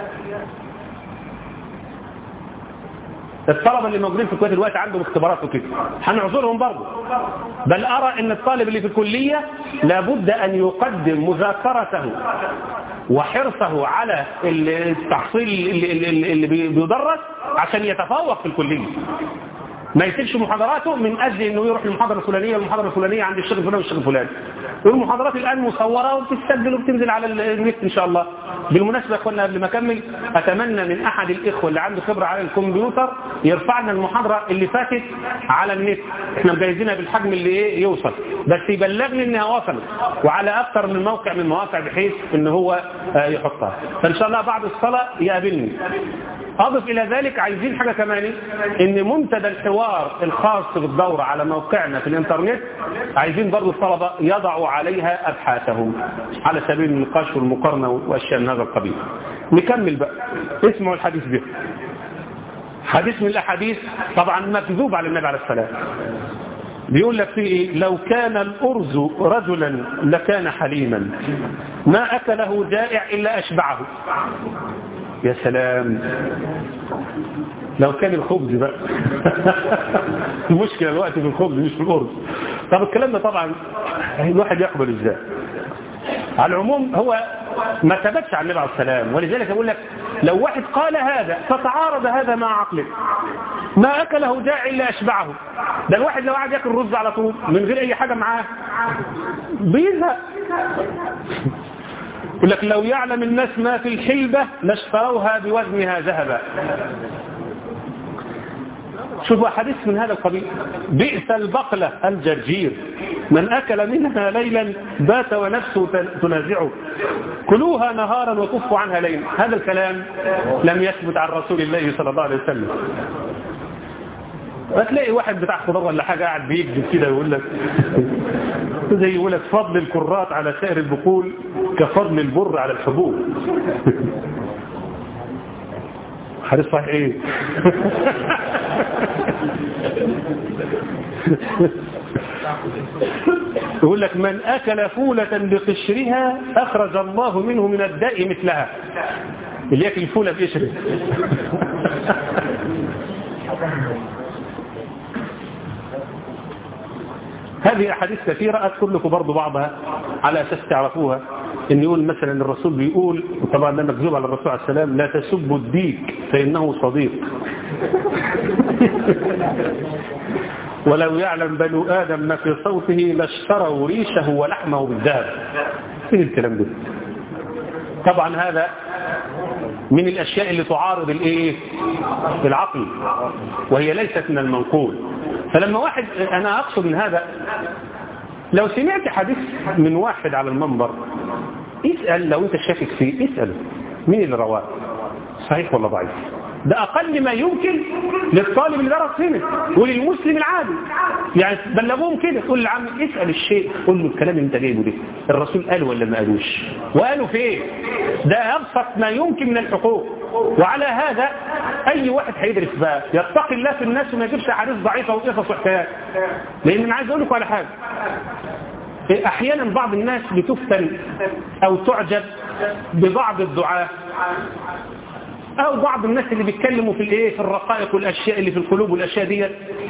الطلبة اللي موجودين في الكويت دلوقتي عندهم اختبارات وكده هنعذرهم برضه بل أرى أن الطالب اللي في الكلية لابد أن يقدم مذاكرته وحرصه على التحصيل اللي, اللي بيدرس عشان يتفوق في الكلية ما يسيبش محاضراته من أجل أنه يروح للمحاضرة الفلانية والمحاضرة الفلانية عند الشيخ الفلاني والشيخ الفلاني والمحاضرات الآن مصورة وبتسجل وبتنزل على النت إن شاء الله بالمناسبة يا أخوانا قبل ما أكمل أتمنى من أحد الإخوة اللي عنده خبرة على الكمبيوتر يرفع لنا المحاضرة اللي فاتت على النت احنا مجهزينها بالحجم اللي ايه يوصل بس يبلغني انها وصلت وعلى اكثر من موقع من المواقع بحيث ان هو يحطها فان شاء الله بعد الصلاة يقابلني أضف إلى ذلك عايزين حاجة كمان إن منتدى الحوار الخاص بالدورة على موقعنا في الإنترنت عايزين برضو الطلبة يضعوا عليها أبحاثهم على سبيل النقاش والمقارنة وأشياء من هذا القبيل نكمل بقى اسمعوا الحديث به حديث من الأحاديث طبعا مكذوب على النبي عليه السلام بيقول لك فيه إيه؟ لو كان الأرز رجلا لكان حليما ما أكله جائع إلا أشبعه يا سلام لو كان الخبز بقى المشكلة الوقت في الخبز مش في الأرز طب الكلام ده طبعا الواحد يقبل ازاي على العموم هو ما ثبتش عن النبي عليه السلام ولذلك أقول لك لو واحد قال هذا فتعارض هذا مع عقله ما أكله جاع إلا أشبعه ده الواحد لو قعد ياكل رز على طول من غير أي حاجة معاه بيزهق يقول لك لو يعلم الناس ما في الحلبة لاشتروها بوزنها ذهبا شوفوا حديث من هذا القبيل بئس البقلة الجرجير من أكل منها ليلا بات ونفسه تنازعه كلوها نهارا وكفوا عنها ليلا هذا الكلام لم يثبت عن رسول الله صلى الله عليه وسلم هتلاقي واحد بتاع خضار ولا حاجة قاعد بيكذب كده يقول لك زي يقول لك فضل الكرات على سائر البقول كفضل البر على الحبوب حديث صحيح ايه يقول لك من أكل فولة بقشرها أخرج الله منه من الداء مثلها اللي يأكل فولة بقشره هذه أحاديث كثيرة أذكر لكم برضو بعضها على أساس تعرفوها إن يقول مثلا الرسول بيقول وطبعا ده مكذوب على الرسول عليه السلام لا تسبوا الديك فإنه صديق ولو يعلم بنو آدم ما في صوته لاشتروا ريشه ولحمه بالذهب ايه الكلام ده طبعا هذا من الأشياء اللي تعارض الايه العقل وهي ليست من المنقول فلما واحد أنا أقصد من هذا لو سمعت حديث من واحد على المنبر اسأل لو أنت شاكك فيه اسأله مين اللي رواه صحيح ولا ضعيف ده أقل ما يمكن للطالب اللي درس هنا وللمسلم العادي يعني بلغوهم كده تقول لعم اسأل الشيء قول له الكلام اللي انت جايبه ده الرسول قال ولا ما قالوش وقالوا فين ده أبسط ما يمكن من الحقوق وعلى هذا أي واحد هيدرس بقى يتقي الله في الناس وما يجيبش حديث ضعيفة وقصص وحكايات لأن أنا عايز أقول لكم على حاجة أحيانا بعض الناس بتفتن أو تعجب ببعض الدعاة أو بعض الناس اللي بيتكلموا في الايه في الرقائق والأشياء اللي في القلوب والأشياء دي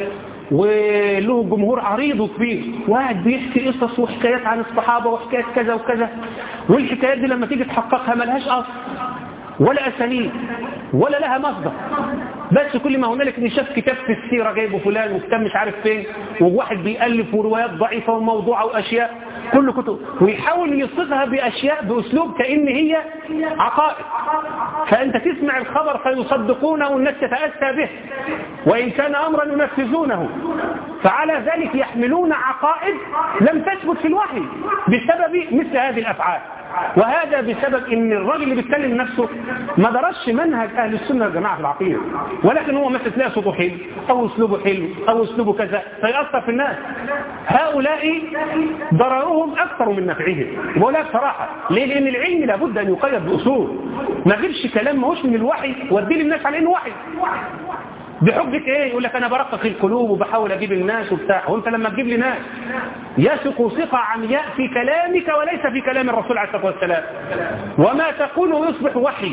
وله جمهور عريض وكبير وقاعد بيحكي قصص وحكايات عن الصحابة وحكايات كذا وكذا والحكايات دي لما تيجي تحققها ملهاش أصل ولا أسانيد ولا لها مصدر بس كل ما هنالك ان شاف كتاب في السيرة جايبه فلان وكتاب مش عارف فين وواحد بيألف وروايات ضعيفة وموضوعة وأشياء كل كتب ويحاول يصفها بأشياء بأسلوب كأن هي عقائد فأنت تسمع الخبر فيصدقونه والناس تتأسى به وإن كان أمرا ينفذونه فعلى ذلك يحملون عقائد لم تثبت في الوحي بسبب مثل هذه الأفعال وهذا بسبب ان الراجل اللي بيتكلم نفسه ما درسش منهج اهل السنه والجماعه في العقيده ولكن هو مثلا تلاقي صوته حلو او اسلوبه حلو او اسلوبه كذا فيأثر في الناس هؤلاء ضررهم اكثر من نفعهم بقول لك صراحه ليه لان العلم لابد ان يقيد باصول ما غيرش كلام ماهوش من الوحي واديه للناس على انه وحي بحجة ايه يقول لك انا برقق القلوب وبحاول اجيب الناس وبتاع وانت لما تجيب لي ناس يثق ثقة عمياء في كلامك وليس في كلام الرسول عليه الصلاة والسلام وما تقوله يصبح وحي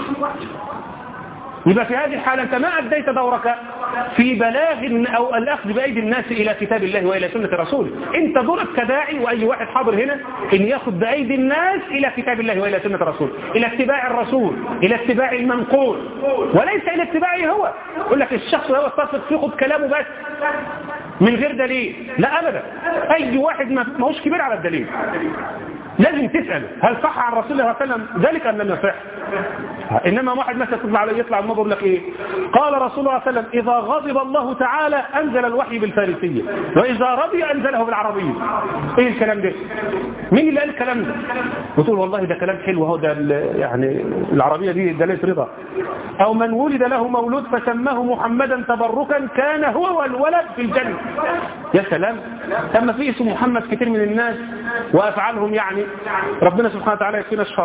يبقى في هذه الحالة أنت ما أديت دورك في بلاغ أو الأخذ بأيدي الناس إلى كتاب الله وإلى سنة رسوله أنت دورك كداعي وأي واحد حاضر هنا أن يأخذ بأيدي الناس إلى كتاب الله وإلى سنة رسوله إلى اتباع الرسول إلى اتباع المنقول وليس إلى اتباعه هو يقول لك الشخص هو تثق فيه خد كلامه بس من غير دليل لا أبدا أي واحد ما هوش كبير على الدليل لازم تسأله هل صح عن رسول الله صلى الله عليه وسلم ذلك أم لم يصح إنما واحد مثلا تطلع عليه يطلع الموضوع يقول لك إيه قال رسول الله صلى الله عليه وسلم إذا غضب الله تعالى أنزل الوحي بالفارسية وإذا رضي أنزله بالعربية إيه الكلام ده مين اللي قال الكلام ده وتقول والله ده كلام حلو هو ده يعني العربية دي دلالة رضا أو من ولد له مولود فسماه محمدا تبركا كان هو والولد في الجنة يا سلام أما في اسم محمد كتير من الناس وأفعالهم يعني ربنا سبحانه وتعالى يكفينا الشر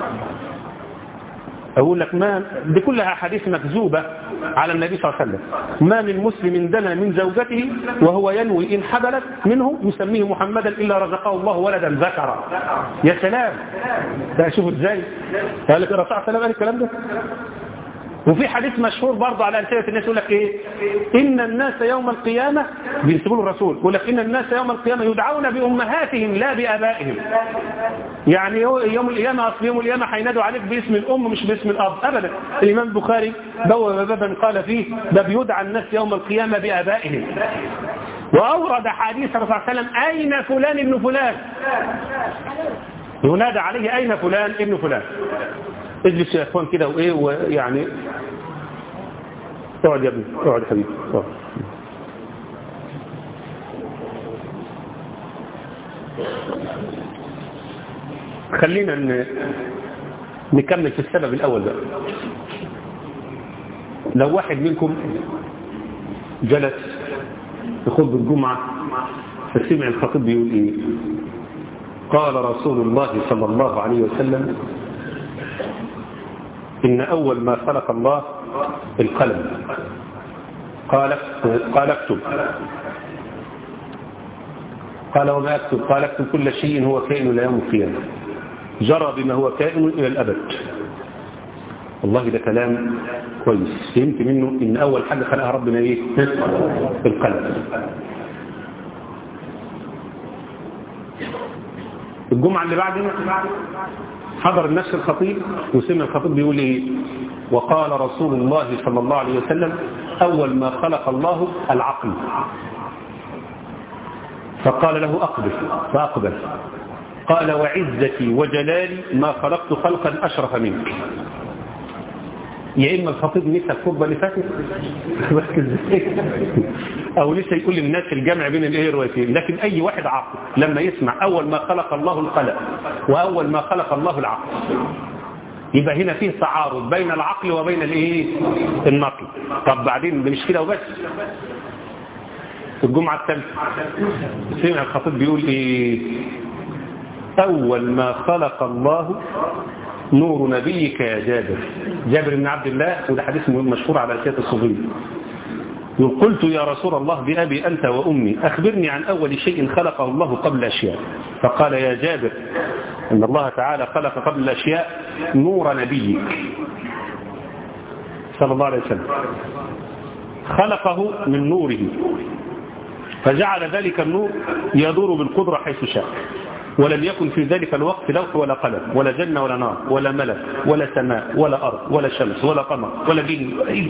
أقول لك ما دي كلها أحاديث مكذوبة على النبي صلى الله عليه وسلم ما من مسلم دنا من زوجته وهو ينوي إن حبلت منه يسميه محمدا إلا رزقه الله ولدا ذكرا يا سلام ده شوفوا ازاي قال لك الرسول صلى الله عليه وسلم قال الكلام ده وفي حديث مشهور برضه على ألسنة الناس يقول لك إيه إن الناس يوم القيامة بينسبوا الرسول يقول لك إن الناس يوم القيامة يدعون بأمهاتهم لا بآبائهم يعني يوم القيامة أصل يوم القيامة هينادوا عليك باسم الأم مش باسم الأب أبدا الإمام البخاري بوب بابا قال فيه ده بيدعى الناس يوم القيامة بآبائهم وأورد حديث الرسول صلى الله عليه وسلم أين فلان ابن فلان ينادى عليه أين فلان ابن فلان اجلس يا اخوان كده وايه ويعني اقعد يا ابني اقعد يا حبيبي اقعد. خلينا ن- نكمل في السبب الأول بقى لو واحد منكم جلس في خطبة الجمعة فسمع الخطيب بيقول ايه قال رسول الله صلى الله عليه وسلم إن أول ما خلق الله القلم قال قال اكتب قال وما اكتب قال اكتب كل شيء هو كائن إلى يوم القيامة جرى بما هو كائن إلى الأبد والله ده كلام كويس فهمت منه إن أول حاجة خلقها ربنا إيه القلم الجمعة اللي بعدنا حضر النفس الخطيب وسمع الخطيب بيقول ايه وقال رسول الله صلى الله عليه وسلم أول ما خلق الله العقل فقال له أقبل فأقبل قال وعزتي وجلالي ما خلقت خلقا أشرف منك يا إما الخطيب نسى الخطبة اللي فاتت أو لسه يقول للناس الجمع بين الايه الروايتين لكن أي واحد عاقل لما يسمع أول ما خلق الله القلم وأول ما خلق الله العقل يبقى هنا فيه تعارض بين العقل وبين الايه النقل طب بعدين مش كده وبس الجمعة الثالثة سمع الخطيب بيقول ايه أول ما خلق الله نور نبيك يا جابر جابر بن عبد الله وده حديث مشهور على سيادة الصغير يقول قلت يا رسول الله بأبي أنت وأمي أخبرني عن أول شيء خلقه الله قبل الأشياء فقال يا جابر إن الله تعالى خلق قبل الأشياء نور نبيك صلى الله عليه وسلم خلقه من نوره فجعل ذلك النور يدور بالقدرة حيث شاء ولم يكن في ذلك الوقت لوح ولا قلم ولا جنة ولا نار ولا ملك ولا سماء ولا أرض ولا شمس ولا قمر ولا جن ولا أي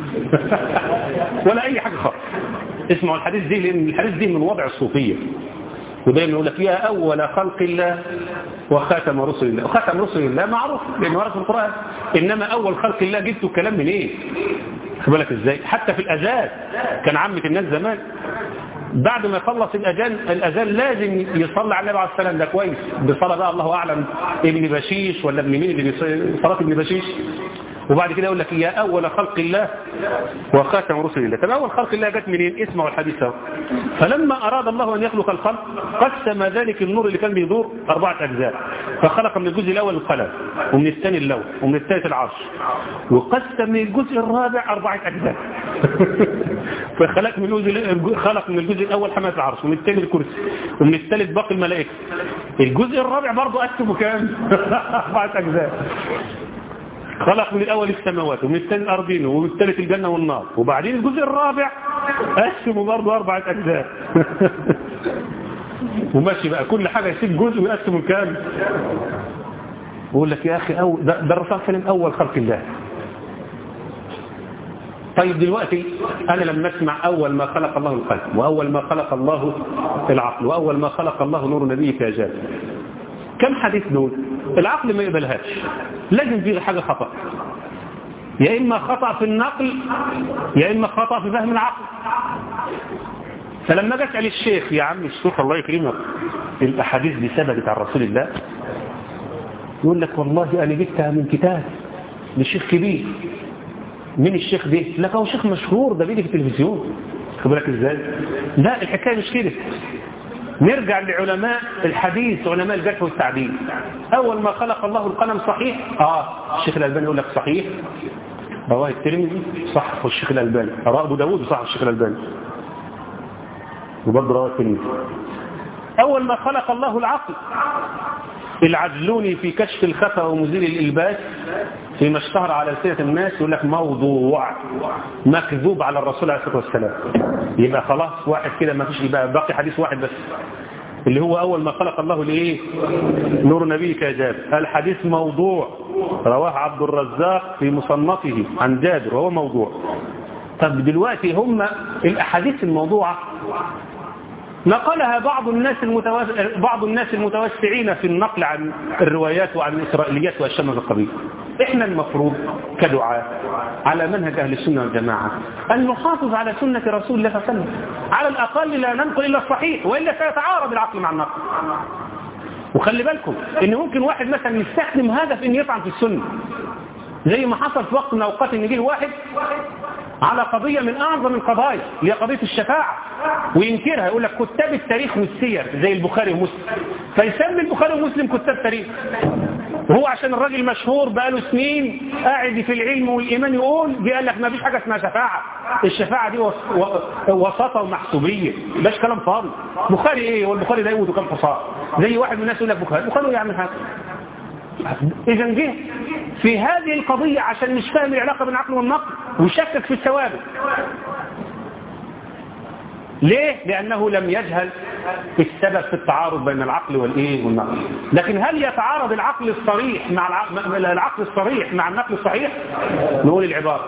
ولا أي حاجة خالص اسمعوا الحديث دي لأن الحديث دي من وضع الصوفية ودايما يقول لك يا أول خلق الله وخاتم رسل الله وخاتم رسل الله معروف لأنه ورد في القرآن إنما أول خلق الله جبت الكلام من إيه خد بالك إزاي حتى في الأذان كان عامة الناس زمان بعد ما يخلص الأذان الأذان لازم يصلي على النبي عليه السلام ده كويس بصلاة بقى الله أعلم ابن بشيش ولا ابن مين اللي بيصلي صلاة ابن بشيش وبعد كده يقول لك يا أول خلق الله وخاتم رسل الله طب أول خلق الله جت منين اسمعوا الحديث اهو فلما أراد الله أن يخلق الخلق قسم ذلك النور اللي كان بيدور أربعة أجزاء فخلق من الجزء الأول القلم ومن الثاني اللون ومن الثالث العرش وقسم من الجزء الرابع أربعة أجزاء فخلق من الجزء خلق من الجزء الأول حماة العرش ومن الثاني الكرسي ومن الثالث باقي الملائكة الجزء الرابع برضه قسمه كام أربعة أجزاء خلق من الأول السماوات ومن الثاني الأرضين ومن الثالث الجنة والنار وبعدين الجزء الرابع قسمه برضه أربعة أجزاء وماشي بقى كل حاجة يسيب جزء ويقسمه كام يقول لك يا أخي أو ده, ده الرسول كلام أول خلق الله طيب دلوقتي أنا لما أسمع أول ما خلق الله القلب وأول ما خلق الله العقل وأول ما خلق الله نور نبيك يا جابر كم حديث دول العقل ما يقبلهاش لازم فيه حاجة خطأ يا إما خطأ في النقل يا إما خطأ في فهم العقل فلما أسأل الشيخ يا عم الشيخ الله يكرمك الأحاديث دي ثبتت عن رسول الله يقول لك والله أنا جبتها من كتاب لشيخ كبير مين الشيخ ده لك هو شيخ مشهور ده بيجي في التلفزيون خد بالك ازاي لا الحكايه مش كده نرجع لعلماء الحديث علماء الجرح والتعديل اول ما خلق الله القلم صحيح اه الشيخ الالباني يقول لك صحيح رواه الترمذي صح الشيخ الالباني رواه ابو داوود صح الشيخ الالباني وبرضه رواه الترمذي اول ما خلق الله العقل العجلوني في كشف الخفا ومزيل الالباس فيما اشتهر على لسانة الناس يقول لك موضوع مكذوب على الرسول عليه الصلاة والسلام يبقى خلاص واحد كده ما فيش يبقى باقي حديث واحد بس اللي هو أول ما خلق الله لإيه نور نبيك يا جابر الحديث موضوع رواه عبد الرزاق في مصنفه عن جابر وهو موضوع طب دلوقتي هم الأحاديث الموضوعة نقلها بعض الناس المتوس... بعض الناس المتوسعين في النقل عن الروايات وعن الإسرائيليات وأشياء من القبيل إحنا المفروض كدعاء على منهج أهل السنة والجماعة أن نحافظ على سنة رسول الله صلى الله عليه وسلم على الأقل لا ننقل إلا الصحيح وإلا سيتعارض العقل مع النقل وخلي بالكم إن ممكن واحد مثلا يستخدم هذا في إن يطعن في السنة زي ما حصل في وقت من الأوقات إن جه واحد على قضية من أعظم القضايا اللي هي قضية الشفاعة وينكرها يقول لك كتاب التاريخ والسير زي البخاري ومسلم فيسمي البخاري ومسلم كتاب تاريخ وهو عشان الراجل مشهور بقاله سنين قاعد في العلم والإيمان يقول جه قال لك ما فيش حاجة اسمها شفاعة الشفاعة دي وسطة ومحسوبية مش كلام فاضي بخاري ايه هو البخاري ده يقول كام حصان زي واحد من الناس يقول لك بخاري بخاري يعمل حاجة إذا جه في هذه القضية عشان مش فاهم العلاقة بين العقل والنقل ويشكك في الثوابت ليه؟ لأنه لم يجهل السبب في التعارض بين العقل والإيه والنقل لكن هل يتعارض العقل الصريح مع العقل, العقل الصريح مع النقل الصحيح؟ نقول العبارة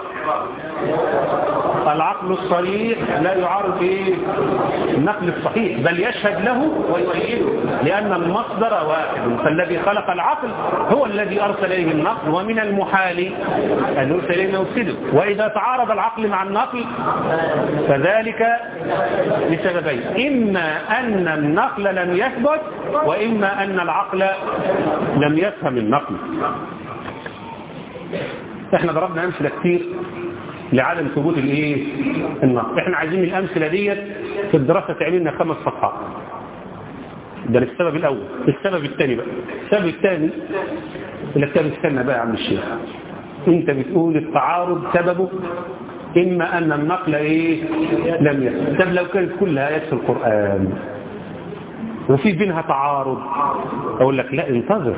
العقل الصريح لا يعارض إيه؟ النقل الصحيح بل يشهد له ويؤيده لأن المصدر واحد فالذي خلق العقل هو الذي أرسل إليه النقل ومن المحال أن يرسل إليه يفسده وإذا تعارض العقل مع النقل فذلك لسببين إما أن النقل لم يثبت وإما أن العقل لم يفهم النقل احنا ضربنا أمثلة كتير لعدم ثبوت الايه النقل احنا عايزين الأمثلة ديت في الدراسة تعملنا خمس صفحات ده السبب الأول السبب الثاني بقى السبب الثاني اللي الثاني استنى بقى يا عم الشيخ انت بتقول التعارض سببه إما أن النقل إيه لم يحصل طب لو كانت كلها آيات في القرآن وفي بينها تعارض أقول لك لا انتظر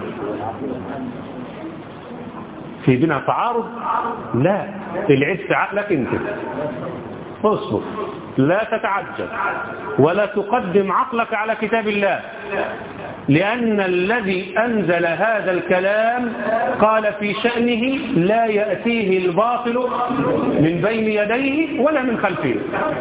في بينها تعارض لا العيب في عقلك انت اصبر لا تتعجب ولا تقدم عقلك على كتاب الله لأن الذي أنزل هذا الكلام قال في شأنه لا يأتيه الباطل من بين يديه ولا من خلفه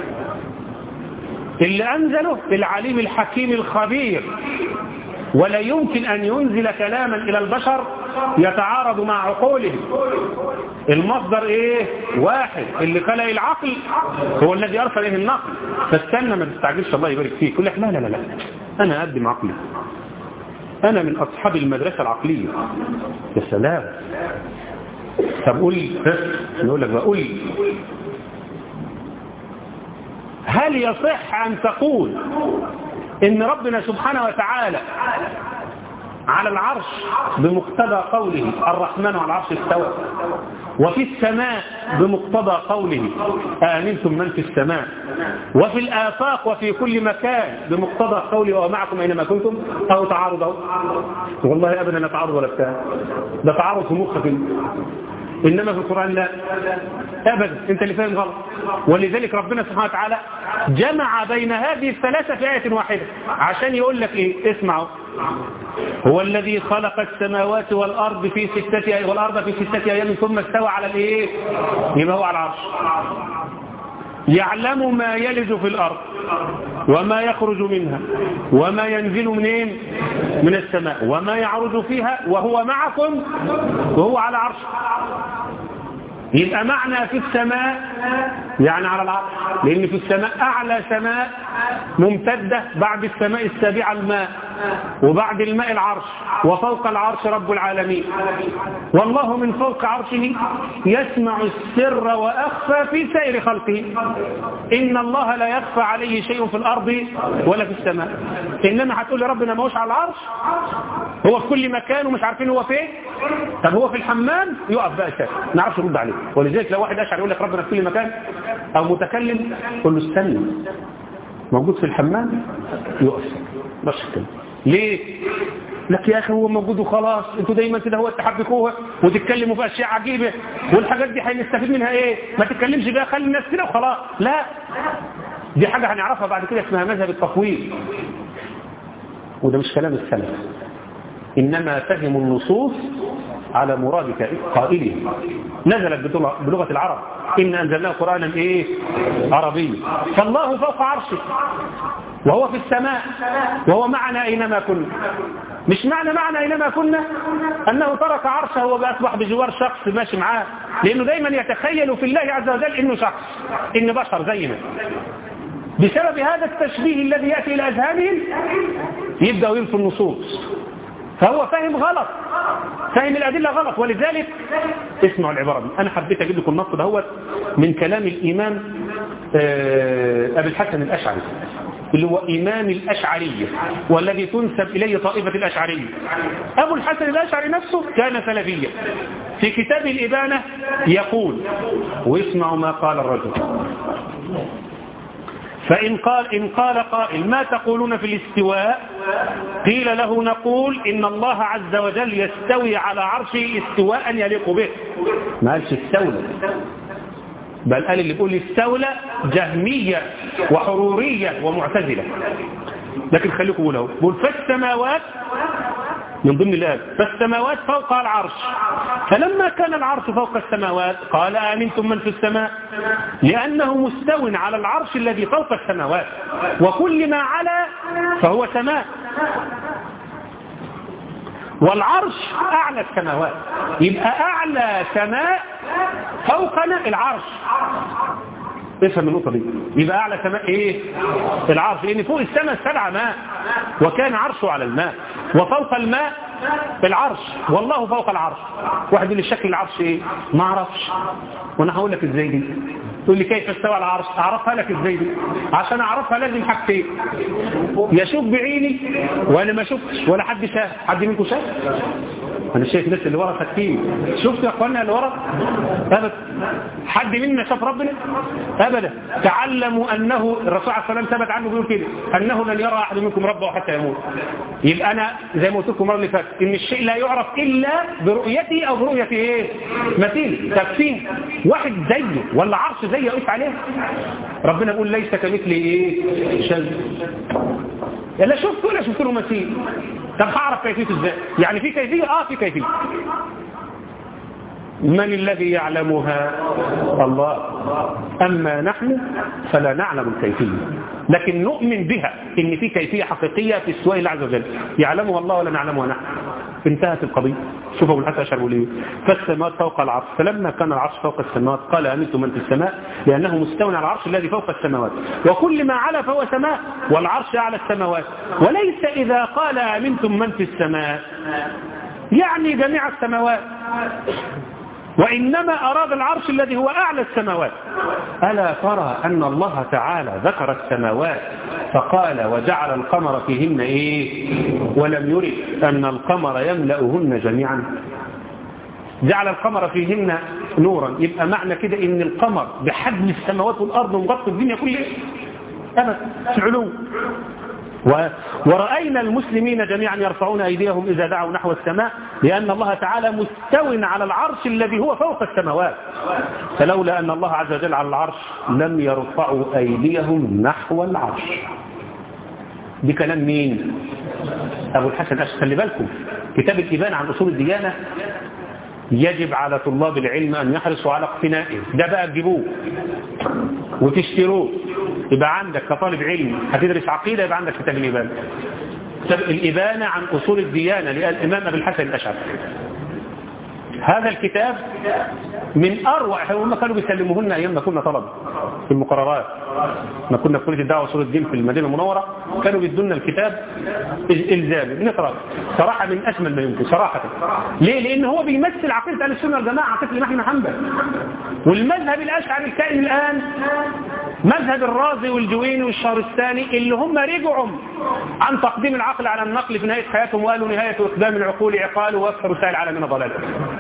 اللي أنزله العليم الحكيم الخبير ولا يمكن أن ينزل كلاما إلى البشر يتعارض مع عقولهم المصدر ايه واحد اللي خلق العقل هو الذي ارسل اليه النقل فاستنى ما تستعجلش الله يبارك فيك يقول لك لا لا لا لا انا اقدم عقلي انا من اصحاب المدرسة العقلية يا سلام طب قول لي نقول لك بقى قول لي هل يصح ان تقول ان ربنا سبحانه وتعالى على العرش بمقتضى قوله الرحمن على العرش استوى وفي السماء بمقتضى قوله آمنتم من في السماء وفي الآفاق وفي كل مكان بمقتضى قوله ومعكم أينما كنتم أو تعارض والله أبدا لا تعارض ولا بتاع ده تعارض في مخك إنما في القرآن لا أبدا أنت اللي فاهم غلط ولذلك ربنا سبحانه وتعالى جمع بين هذه الثلاثة في آية واحدة عشان يقول لك إيه اسمعوا هو الذي خلق السماوات والأرض في ستة والأرض في ستة أيام ثم استوى على الإيه يبقى هو على العرش يعلم ما يلج في الأرض وما يخرج منها وما ينزل منين من السماء وما يعرج فيها وهو معكم وهو على عرش يبقى معنى في السماء يعني على العرش لأن في السماء أعلى سماء ممتدة بعد السماء السابعة الماء وبعد الماء العرش وفوق العرش رب العالمين والله من فوق عرشه يسمع السر وأخفى في سائر خلقه إن الله لا يخفى عليه شيء في الأرض ولا في السماء إنما هتقول لي ربنا ما هوش على العرش هو في كل مكان ومش عارفين هو فين طب هو في الحمام يقف بقى شاك نعرفش نرد عليه ولذلك لو واحد أشعر يقول لك ربنا في كل مكان أو متكلم قل له استنى موجود في الحمام يقف بس كده ليه لك يا اخي هو موجود وخلاص انتوا دايما كده هو تحبكوها وتتكلموا في اشياء عجيبه والحاجات دي هنستفيد منها ايه ما تتكلمش بقى خلي الناس كده وخلاص لا دي حاجه هنعرفها بعد كده اسمها مذهب التفويض وده مش كلام السلف انما فهموا النصوص على مراد قائله نزلت بلغه العرب إن أنزلناه قرآنا إيه عربي فالله فوق عرشه وهو في السماء وهو معنا أينما كنا مش معنى معنا أينما كنا أنه ترك عرشه وأصبح بجوار شخص ماشي معاه لأنه دايما يتخيل في الله عز وجل إنه شخص إنه بشر زينا بسبب هذا التشبيه الذي يأتي إلى أذهانهم يبدأوا ينفوا النصوص فهو فاهم غلط فاهم الأدلة غلط ولذلك اسمعوا العبارة دي أنا حبيت أجيب لكم النص دهوت من كلام الإمام أبي الحسن الأشعري اللي هو إمام الأشعرية والذي تنسب إليه طائفة الأشعرية أبو الحسن الأشعري نفسه كان سلفيا في كتاب الإبانة يقول واسمعوا ما قال الرجل فإن قال إن قال قائل ما تقولون في الاستواء قيل له نقول إن الله عز وجل يستوي على عرشه استواء يليق به ما قالش استولى بل قال اللي بيقول استولى جهمية وحرورية ومعتزلة لكن خليكم قولوا بقول فالسماوات من ضمن الآيات فالسماوات فوق العرش فلما كان العرش فوق السماوات قال آمنتم من في السماء لأنه مستو على العرش الذي فوق السماوات وكل ما علا فهو سماء والعرش أعلى السماوات يبقى أعلى سماء فوقنا العرش افهم النقطة دي يبقى أعلى سماء إيه العرش لأن فوق السماء السبعة ماء وكان عرشه على الماء وفوق الماء العرش والله فوق العرش واحد يقول لي شكل العرش إيه ما أعرفش وأنا هقول لك إزاي دي تقول لي كيف استوى العرش أعرفها لك إزاي دي عشان أعرفها لازم حاجتين يشوف بعيني وأنا ما شفتش ولا حد شاف حد منكم شاف أنا شايف الناس اللي ورا ساكتين شفتوا يا أخوانا اللي ورا أبدا حد منا شاف ربنا أبدا تعلموا أنه الرسول عليه السلام ثبت عنه بيقول كده أنه لن يرى أحد منكم ربه حتى يموت يبقى أنا زي ما قلت لكم المره اللي فاتت إن الشيء لا يعرف إلا برؤيته أو برؤية إيه مثيل تكفين واحد زيه ولا عرش زيه يقف عليه ربنا يقول ليس كمثله إيه شيء لا شفت ولا شفت له مثيل طب هعرف كيفيته ازاي يعني في كيفية اه في كيفية من الذي يعلمها الله أما نحن فلا نعلم الكيفية لكن نؤمن بها إن في كيفية حقيقية في السواء الله عز وجل يعلمها الله ولا نعلمها نحن انتهت القضية شوفوا ابن الحسن أشعر ليه فالسماوات فوق العرش فلما كان العرش فوق السماوات قال أمنتم من في السماء لأنه مستوى على العرش الذي فوق السماوات وكل ما على فهو سماء والعرش أعلى السماوات وليس إذا قال أمنتم من في السماء يعني جميع السماوات وإنما أراد العرش الذي هو أعلى السماوات ألا ترى أن الله تعالى ذكر السماوات فقال وجعل القمر فيهن إيه ولم يرد أن القمر يملأهن جميعا جعل القمر فيهن نورا يبقى معنى كده ان القمر بحجم السماوات والأرض ومغطي الدنيا كلها أبدا في العلو و... ورأينا المسلمين جميعا يرفعون أيديهم إذا دعوا نحو السماء لأن الله تعالى مستو على العرش الذي هو فوق السماوات فلولا أن الله عز وجل على العرش لم يرفعوا أيديهم نحو العرش دي كلام مين أبو الحسن أشهر خلي بالكم كتاب الإبان عن أصول الديانة يجب على طلاب العلم أن يحرصوا على اقتنائه ده بقى تجيبوه وتشتروه يبقى عندك كطالب علم هتدرس عقيدة يبقى عندك كتاب الإبانة كتاب الإبانة عن أصول الديانة للإمام أبي الحسن الأشعري هذا الكتاب من أروع هم كانوا بيسلموهن أيام ما كنا طلبة في المقررات ما كنا في كلية الدعوة وصول الدين في المدينة المنورة كانوا بيدونا الكتاب إلزامي نقرأ صراحة من أجمل ما يمكن صراحة ليه؟ لأن هو بيمثل عقيدة أهل السنة والجماعة عقيدة الإمام أحمد حنبل والمذهب الأشعري الكائن الآن مذهب الرازي والجويني والشهرستاني اللي هم رجعوا عن تقديم العقل على النقل في نهاية حياتهم وقالوا نهاية إقدام العقول عقال وأكثر سائل العالمين ضلالا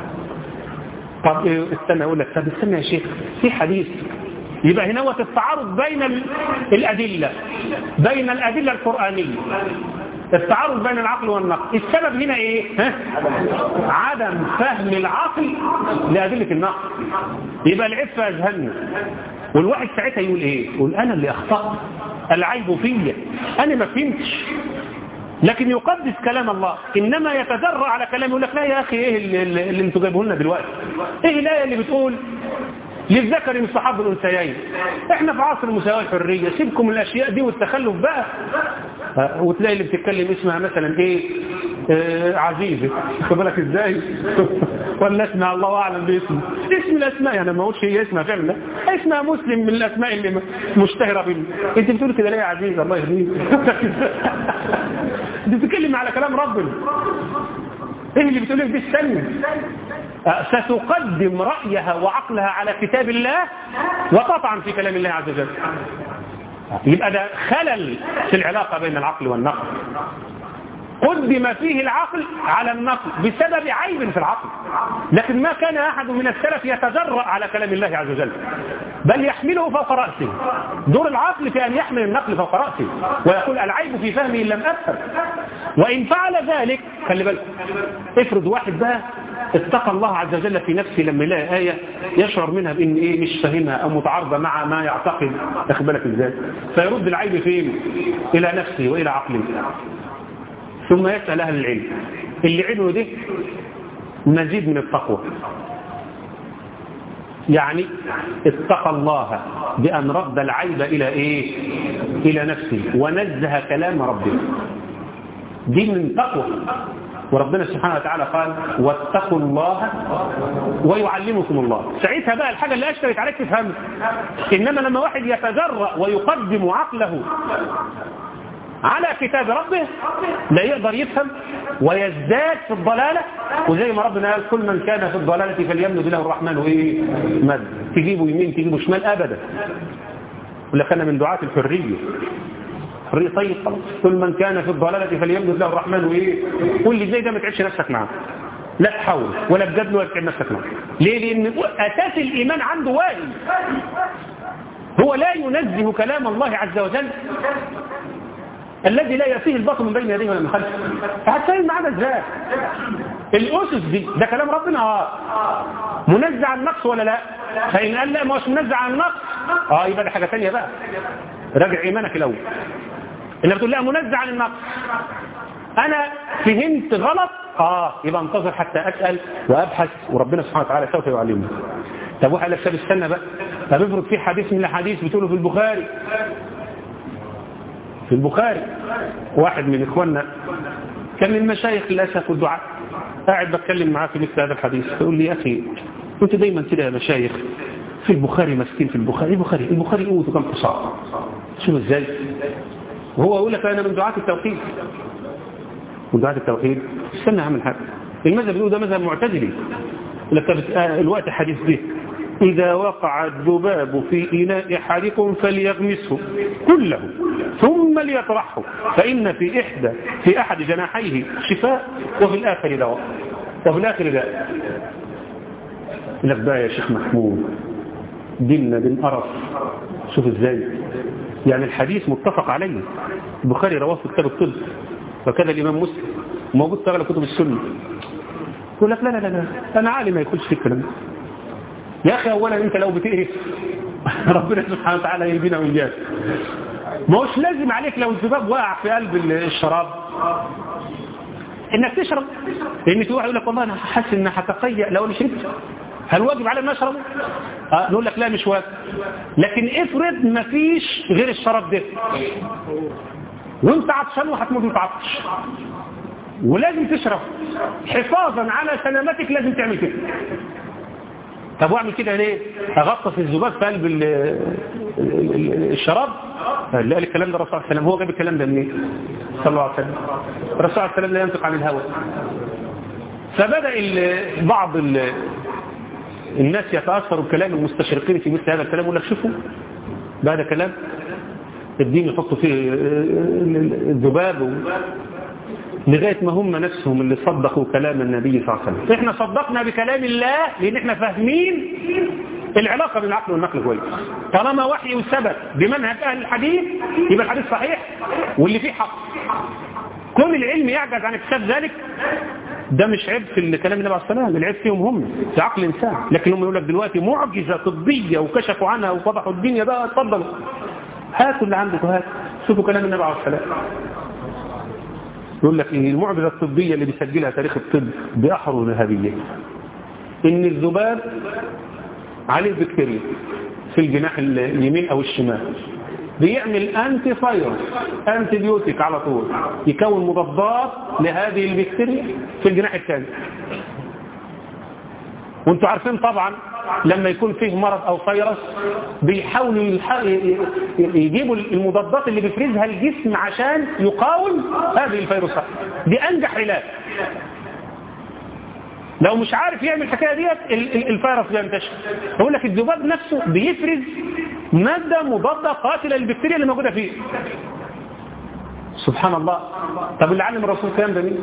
طب استنى أقول لك طب استنى يا شيخ في حديث يبقى هنا هو التعارض بين الأدلة بين الأدلة القرآنية التعارض بين العقل والنقل السبب هنا ايه ها؟ عدم فهم العقل لأدلة النقل يبقى العيب في أذهاننا والواحد ساعتها يقول ايه يقول انا اللي اخطأت العيب فيا انا ما فهمتش لكن يقدس كلام الله انما يتجرأ على كلام يقول لك لا يا اخي ايه اللي, اللي انتوا جايبوه لنا دلوقتي ايه الايه اللي بتقول للذكر مثل حظ الانثيين احنا في عصر المساواه الحريه سيبكم من الاشياء دي والتخلف بقى آه، وتلاقي اللي بتتكلم اسمها مثلا ايه آه عزيزه خد بالك ازاي ولا اسمها الله اعلم باسم اسم الاسماء يعني ما اقولش هي اسمها فعلا اسمها مسلم من الاسماء اللي مشتهره بال انت بتقول كده ليه يا عزيز الله يهديك انت بتتكلم على كلام ربنا ايه اللي بتقول لك دي استنى ستقدم رأيها وعقلها على كتاب الله وتطعن في كلام الله عز وجل يبقى ده خلل في العلاقة بين العقل والنقل قدم فيه العقل على النقل بسبب عيب في العقل لكن ما كان أحد من السلف يتجرأ على كلام الله عز وجل بل يحمله فوق رأسه دور العقل في أن يحمل النقل فوق رأسه ويقول العيب في فهمي لم أفهم وإن فعل ذلك خلي بالك افرض واحد بقى اتقى الله عز وجل في نفسه لما يلاقي آية يشعر منها بأن إيه مش فاهمها أو متعارضة مع ما يعتقد أخد بالك إزاي فيرد العيب فين إلى نفسه وإلى عقله ثم يسأل أهل العلم اللي علمه ده مزيد من التقوى يعني اتقى الله بأن رد العيب إلى إيه إلى نفسه ونزه كلام ربه دي من تقوى وربنا سبحانه وتعالى قال واتقوا الله ويعلمكم الله ساعتها بقى الحاجة اللي أشترك عليك تفهم إنما لما واحد يتجرأ ويقدم عقله على كتاب ربه لا يقدر يفهم ويزداد في الضلالة وزي ما ربنا قال كل من كان في الضلالة فليمدد له الرحمن وإيه مد تجيبه يمين تجيبه شمال أبدا ولا كان من دعاة الحرية حرية طيب خلاص كل من كان في الضلالة فليمدد له الرحمن وإيه قول لي زي ده ما تعيش نفسك معاه لا تحاول ولا بجد ولا تتعب نفسك معاه ليه لأن أساس الإيمان عنده واهي هو لا ينزه كلام الله عز وجل الذي لا يأتيه الباطل من بين يديه ولا من خلفه فهتفهم معانا ازاي الأسس دي ده كلام ربنا اه منزع عن النقص ولا لا فإن قال لا ما هوش منزع عن النقص اه يبقى ده حاجة ثانيه بقى راجع إيمانك الأول إنك بتقول لا منزع عن النقص أنا فهمت غلط اه يبقى انتظر حتى أسأل وأبحث وربنا سبحانه وتعالى سوف يعلمني طب واحد لك طب استنى بقى طب افرض في حديث من الحديث بتقوله في البخاري في البخاري واحد من إخواننا كان من المشايخ للأسف والدعاء قاعد بتكلم معاه في مثل هذا الحديث فيقول لي يا أخي أنت دايما كده يا مشايخ في البخاري مسكين في البخاري البخاري البخاري قوته كم حصار شوف ازاي وهو يقول لك أنا من دعاة التوحيد من دعاة التوحيد استنى اعمل حاجة المذهب بيقول ده مذهب معتدلي لك الوقت حديث به إذا وقع الذباب في إناء أحدكم فليغمسه كله ثم ليطرحه فإن في إحدى في أحد جناحيه شفاء وفي الآخر دواء وفي الآخر داء لك بقى يا شيخ محمود ديننا دين قرف شوف ازاي يعني الحديث متفق عليه البخاري رواه في كتاب الطب وكذا الإمام مسلم موجود في أغلب كتب السنة يقول لك لا لا لا لا أنا عالم ما يدخلش في الكلام يا أخي أولا أنت لو بتقرف ربنا سبحانه وتعالى يهدينا وإياك ما هوش لازم عليك لو الذباب واقع في قلب الشراب انك تشرب لان في واحد يقول لك والله انا حاسس ان هتقيأ لو انا شربت هل واجب علي ان اشربه آه نقول لك لا مش واجب لكن افرض ما فيش غير الشراب ده وانت عطشان وهتموت متعطش ولازم تشرب حفاظا على سلامتك لازم تعمل كده طب واعمل كده ليه اغطس الذباب في قلب الشراب لا الكلام ده الرسول عليه السلام هو جاب الكلام ده منين صلى الله عليه وسلم الرسول عليه السلام لا ينطق عن الهوى فبدأ بعض الناس يتأثروا بكلام المستشرقين في مثل هذا الكلام يقول لك شوفوا ده هذا كلام الدين يحطوا فيه الذباب و... لغاية ما هم نفسهم اللي صدقوا كلام النبي صلى الله عليه وسلم احنا صدقنا بكلام الله لان احنا فاهمين العلاقة بين العقل والنقل كويس طالما وحي وثبت بمنهج اهل الحديث يبقى الحديث صحيح واللي فيه حق كل العلم يعجز عن اكتشاف ذلك ده مش عيب في كلام النبي عليه الصلاه العيب فيهم هم في عقل الانسان لكن هم يقول لك دلوقتي معجزه طبيه وكشفوا عنها وفضحوا الدنيا بقى اتفضلوا هاتوا اللي عندكم هاتوا شوفوا كلام النبي عليه الصلاه يقول لك إن المعجزة الطبية اللي بيسجلها تاريخ الطب بأحر ذهبية إن الذباب عليه بكتيريا في الجناح اليمين او الشمال بيعمل انتي فايروس انتي بيوتيك على طول يكون مضادات لهذه البكتيريا في الجناح الثاني وانتوا عارفين طبعا لما يكون فيه مرض او فيروس بيحاولوا يلح- يجيبوا المضادات اللي بيفرزها الجسم عشان يقاوم هذه الفيروسات دي انجح علاج لو مش عارف يعمل الحكايه ديت ال- ال- الفيروس بينتشر يقول لك الذباب نفسه بيفرز ماده مضاده قاتله للبكتيريا اللي موجوده فيه سبحان الله طب اللي علم الرسول الكلام ده مين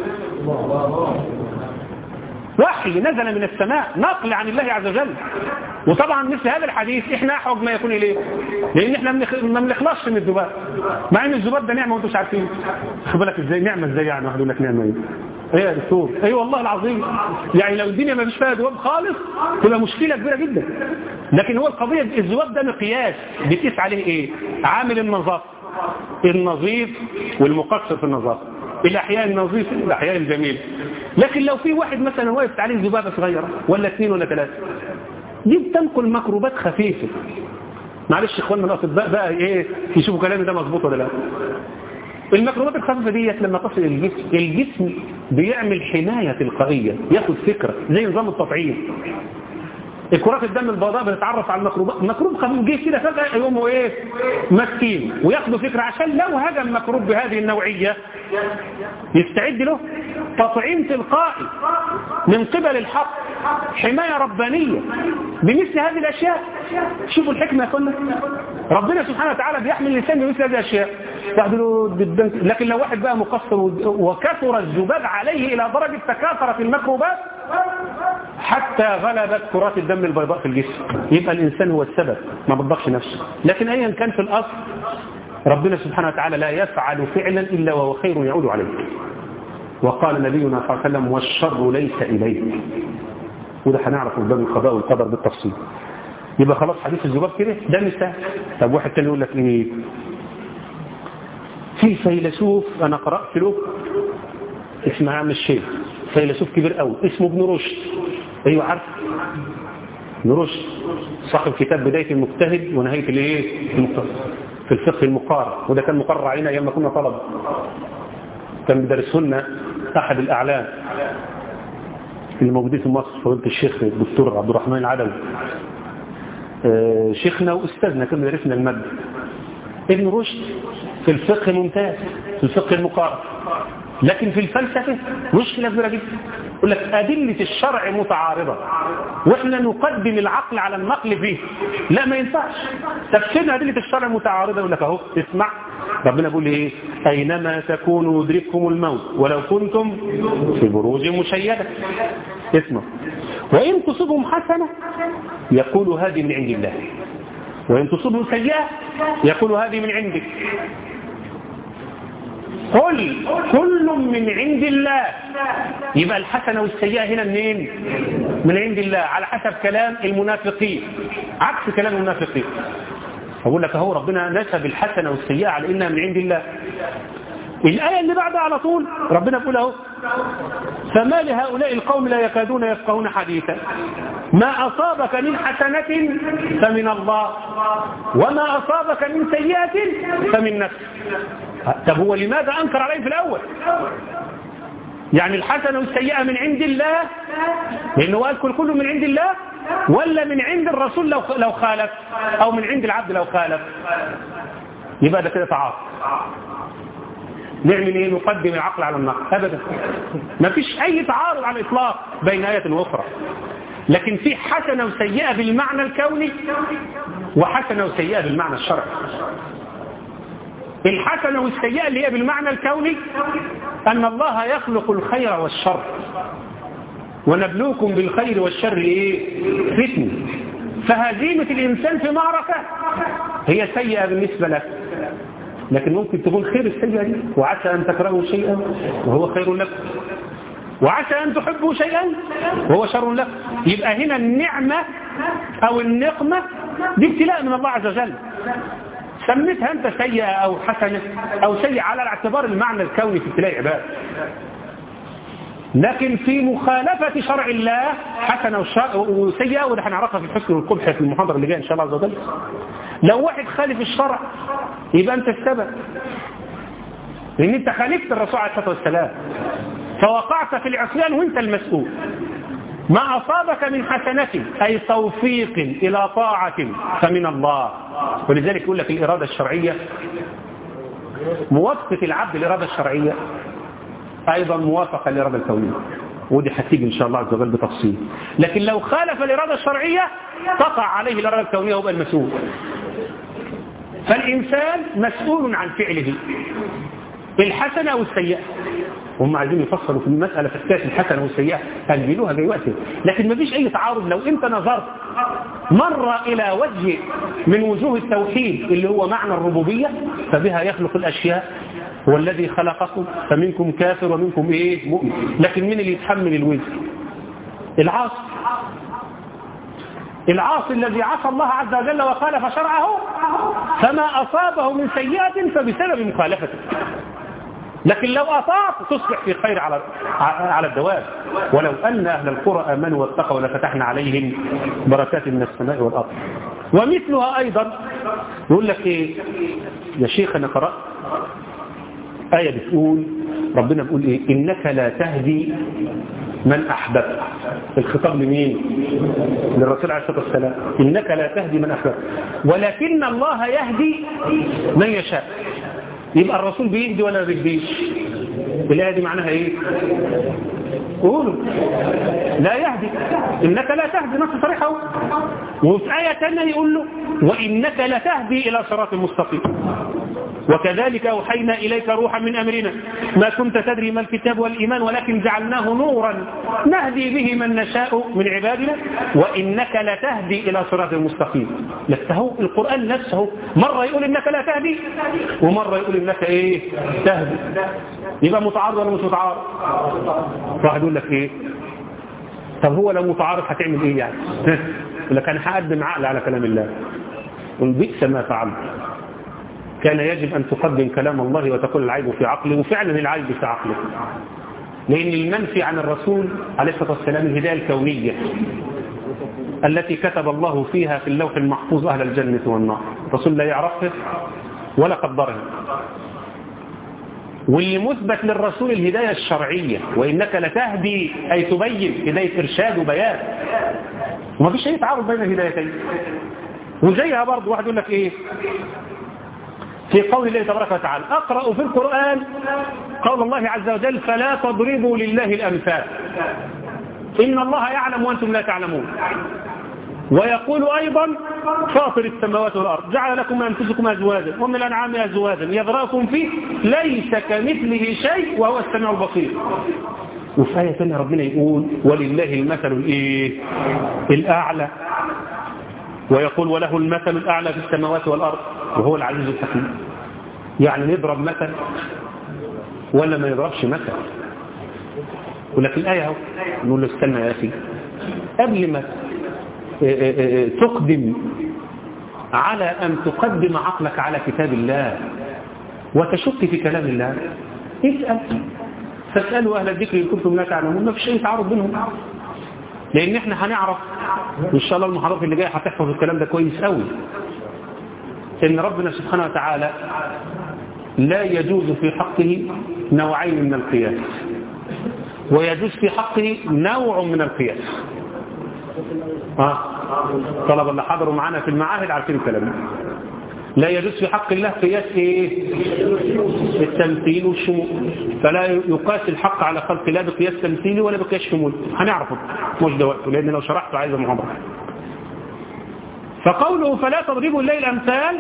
وحي نزل من السماء نقل عن الله عز وجل وطبعا مثل هذا الحديث احنا احوج ما يكون اليه لان احنا بنخ- ما بنخلصش من الذباب مع ان الذباب ده نعمه وانتم مش عارفين خد بالك ازاي نعمه ازاي يعني واحد يقول لك نعمه ايه ايه يا دكتور اي أيوة والله العظيم يعني لو الدنيا ما فيش فيها ذباب خالص تبقى مشكله كبيره جدا لكن هو القضيه الذباب ده مقياس بتقيس عليه ايه عامل النظافه النظيف والمقصر في النظافه الاحياء النظيف الاحياء الجميل لكن لو في واحد مثلا واقف عليه ذبابه صغيره ولا اثنين ولا ثلاثه دي بتنقل ميكروبات خفيفه معلش يا اخواننا الاطباء بقى ايه يشوفوا كلامي ده مظبوط ولا لا الميكروبات الخفيفه ديت لما تصل الجسم الجسم بيعمل حمايه تلقائيه ياخد فكره زي نظام التطعيم الكرات الدم البيضاء بتتعرف على الميكروبات ميكروب خفيف جه كده فجاه يقوموا ايه ماسكين وياخدوا فكره عشان لو هجم ميكروب بهذه النوعيه يستعد له تطعيم تلقائي من قبل الحق حمايه ربانيه بمثل هذه الاشياء شوفوا الحكمه يا اخوانا ربنا سبحانه وتعالى بيحمل الانسان بمثل هذه الاشياء ياخدوا جدا لكن لو واحد بقى مقصر وكثر الذباب عليه الى درجه تكاثرت الميكروبات حتى غلبت كرات الدم البيضاء في الجسم يبقى الإنسان هو السبب ما بضغش نفسه لكن أيا كان في الأصل ربنا سبحانه وتعالى لا يفعل فعلا إلا وهو خير يعود عليه وقال نبينا صلى الله عليه وسلم والشر ليس إليه وده هنعرف في باب القضاء والقدر بالتفصيل يبقى خلاص حديث الذباب كده ده مثال طب واحد تاني يقول لك ايه في فيلسوف انا قرات له اسمه عم الشيخ فيلسوف كبير قوي اسمه ابن رشد ايوه عارف ابن رشد صاحب كتاب بدايه المجتهد ونهايه الايه المقتصد في الفقه المقارن وده كان مقرر علينا ايام ما كنا طلبه كان بيدرسه لنا احد الاعلام اللي موجودين في مصر فضيله الشيخ الدكتور عبد الرحمن العدوي آه، شيخنا واستاذنا كان بيدرسنا الماده ابن رشد في الفقه ممتاز في الفقه المقارن لكن في الفلسفة مشكلة كبيرة جدا يقول لك أدلة الشرع متعارضة وإحنا نقدم العقل على النقل فيه لا ما ينفعش تفسيرنا أدلة الشرع متعارضة يقول لك أهو اسمع ربنا بيقول إيه أينما تكونوا يدرككم الموت ولو كنتم في بروج مشيدة اسمع وإن تصبهم حسنة يقول هذه من عند الله وإن تصبهم سيئة يقول هذه من عندك قل كل من عند الله يبقى الحسنة والسيئة هنا منين من عند الله على حسب كلام المنافقين عكس كلام المنافقين أقول لك اهو ربنا نسب الحسنة والسيئة على إنها من عند الله الآية اللي بعدها على طول ربنا بيقول اهو فما لهؤلاء القوم لا يكادون يفقهون حديثا ما أصابك من حسنة فمن الله وما أصابك من سيئة فمن نفسك طب هو لماذا أنكر عليه في الأول يعني الحسنة والسيئة من عند الله لأنه قال كل كله من عند الله ولا من عند الرسول لو لو خالف أو من عند العبد لو خالف يبقى ده كده تعارض نعمل ايه نقدم العقل على النقل ابدا ما فيش اي تعارض على الاطلاق بين ايه واخرى لكن في حسنه وسيئه بالمعنى الكوني وحسنه وسيئه بالمعنى الشرعي الحسنه والسيئه اللي هي بالمعنى الكوني ان الله يخلق الخير والشر ونبلوكم بالخير والشر ايه فتنه فهزيمه الانسان في معركه هي سيئه بالنسبه له لكن ممكن تكون خير السيئة دي وعسى أن تكرهوا شيئا وهو خير لكم وعسى أن تحبوا شيئا وهو شر لكم يبقى هنا النعمة أو النقمة دي ابتلاء من الله عز وجل سميتها أنت سيئة أو حسنة أو سيئة على اعتبار المعنى الكوني في ابتلاء عباد لكن في مخالفة شرع الله حسنة والشر- وسيئة وده هنعرفها في الحسن والقبح في المحاضرة اللي جاية إن شاء الله عز وجل لو واحد خالف الشرع يبقى أنت السبب لأن أنت خالفت الرسول عليه الصلاة والسلام فوقعت في العصيان وأنت المسؤول ما أصابك من حسنة أي توفيق إلى طاعة فمن الله ولذلك يقول لك الإرادة الشرعية موافقة العبد الإرادة الشرعية أيضا موافقة للإرادة الكونية ودي هتيجي إن شاء الله عز وجل بتفصيل لكن لو خالف الإرادة الشرعية تقع عليه الإرادة الكونية ويبقى المسؤول فالإنسان مسؤول عن فعله الحسنة والسيئة هم عايزين يفصلوا في المسألة في السياسة الحسنة والسيئة هنجيلوها جاي وقتها لكن ما فيش أي تعارض لو أنت نظرت مرة إلى وجه من وجوه التوحيد اللي هو معنى الربوبية فبها يخلق الأشياء هو الذي خلقكم فمنكم كافر ومنكم إيه مؤمن لكن من اللي يتحمل الوزر العاصي العاصي الذي عصى الله عز وجل وخالف شرعه فما أصابه من سيئة فبسبب مخالفته لكن لو أطاعت تصبح في خير على على الدوام ولو أن أهل القرى آمنوا واتقوا لفتحنا عليهم بركات من السماء والأرض ومثلها أيضا يقول لك إيه يا شيخ أنا قرأت آية بتقول ربنا بيقول إيه إنك لا تهدي من أحببت الخطاب لمين للرسول عليه الصلاة والسلام إنك لا تهدي من أحببت ولكن الله يهدي من يشاء يبقى الرسول بيهدي ولا ما بيهديش الآية دي معناها إيه قولوا لا يهدي إنك لا تهدي نص صريح أهو وفي آية تانية يقول له وإنك لتهدي إلى صراط مستقيم وكذلك أوحينا إليك روحا من أمرنا ما كنت تدري ما الكتاب والإيمان ولكن جعلناه نورا نهدي به من نشاء من عبادنا وإنك لتهدي إلى صراط مستقيم نفسه القرآن نفسه مرة يقول إنك لا تهدي ومرة يقول إنك إيه تهدي يبقى متعارض ولا مش متعارض واحد يقول لك إيه طب هو لو متعارض هتعمل إيه يعني يقول لك أنا هقدم عقل على كلام الله قل بئس ما فعلت كان يجب أن تقدم كلام الله وتقول العيب في عقله وفعلا العيب في عقله لأن المنفي عن الرسول عليه الصلاة والسلام الهداية الكونية التي كتب الله فيها في اللوح المحفوظ أهل الجنة والنار الرسول لا يعرفه ولا قدرها واللي مثبت للرسول الهداية الشرعية وإنك لتهدي أي تبين هداية إرشاد وبيان وما فيش أي تعارض بين الهدايتين وزيها برضه واحد يقول لك إيه في قول الله تبارك وتعالى أقرأ في القرآن قول الله عز وجل فلا تضربوا لله الأمثال إن الله يعلم وأنتم لا تعلمون ويقول أيضا فاطر السماوات والأرض جعل لكم من أنفسكم أزواجا ومن الأنعام أزواجا يذراكم فيه ليس كمثله شيء وهو السميع البصير وفي آية ثانية ربنا يقول ولله المثل الإيه؟ الأعلى ويقول وله المثل الأعلى في السماوات والأرض وهو العزيز الحكيم يعني نضرب مثل ولا ما يضربش مثل ولكن الآية اهو نقول له استنى يا أخي قبل ما تقدم على أن تقدم عقلك على كتاب الله وتشك في كلام الله اسأل فاسألوا أهل الذكر إن كنتم لا تعلمون ما فيش أي تعارض بينهم لأن احنا هنعرف إن شاء الله المحاضرات اللي جاية هتحفظ الكلام ده كويس قوي إن ربنا سبحانه وتعالى لا يجوز في حقه نوعين من القياس ويجوز في حقه نوع من القياس آه. طلب اللي حضروا معانا في المعاهد عارفين الكلام ده لا يجوز في حق الله قياس ايه التمثيل والشمول فلا يقاس الحق على خلق الله بقياس تمثيلي ولا بقياس شمول هنعرفه مش ده وقته لان لو شرحته عايز محاضره فقوله فلا تضربوا الليل الامثال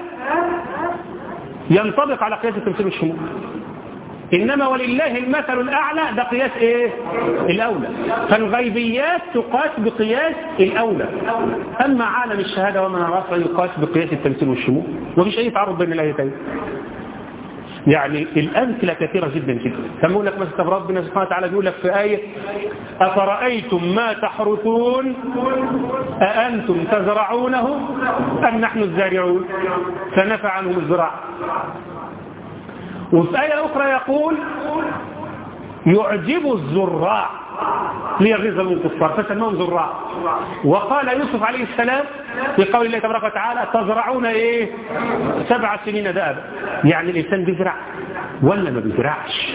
ينطبق على قياس التمثيل والشمول إنما ولله المثل الأعلى ده قياس إيه؟ الأولى فالغيبيات تقاس بقياس الأولى أما عالم الشهادة وما نعرفه يقاس بقياس التمثيل والشمول ومفيش أي تعارض بين الآيتين يعني الأمثلة كثيرة جدا جدا كما يقول لك مثلا ربنا سبحانه وتعالى بيقول لك في آية أفرأيتم ما تحرثون أأنتم تزرعونه أم نحن الزارعون فنفع عنهم الزراعة وفي آية أخرى يقول يعجب الزراع ليغيظ من الكفار فسماهم زراع وقال يوسف عليه السلام في قول الله تبارك وتعالى تزرعون ايه سبع سنين دابا يعني الانسان بيزرع ولا ما بيزرعش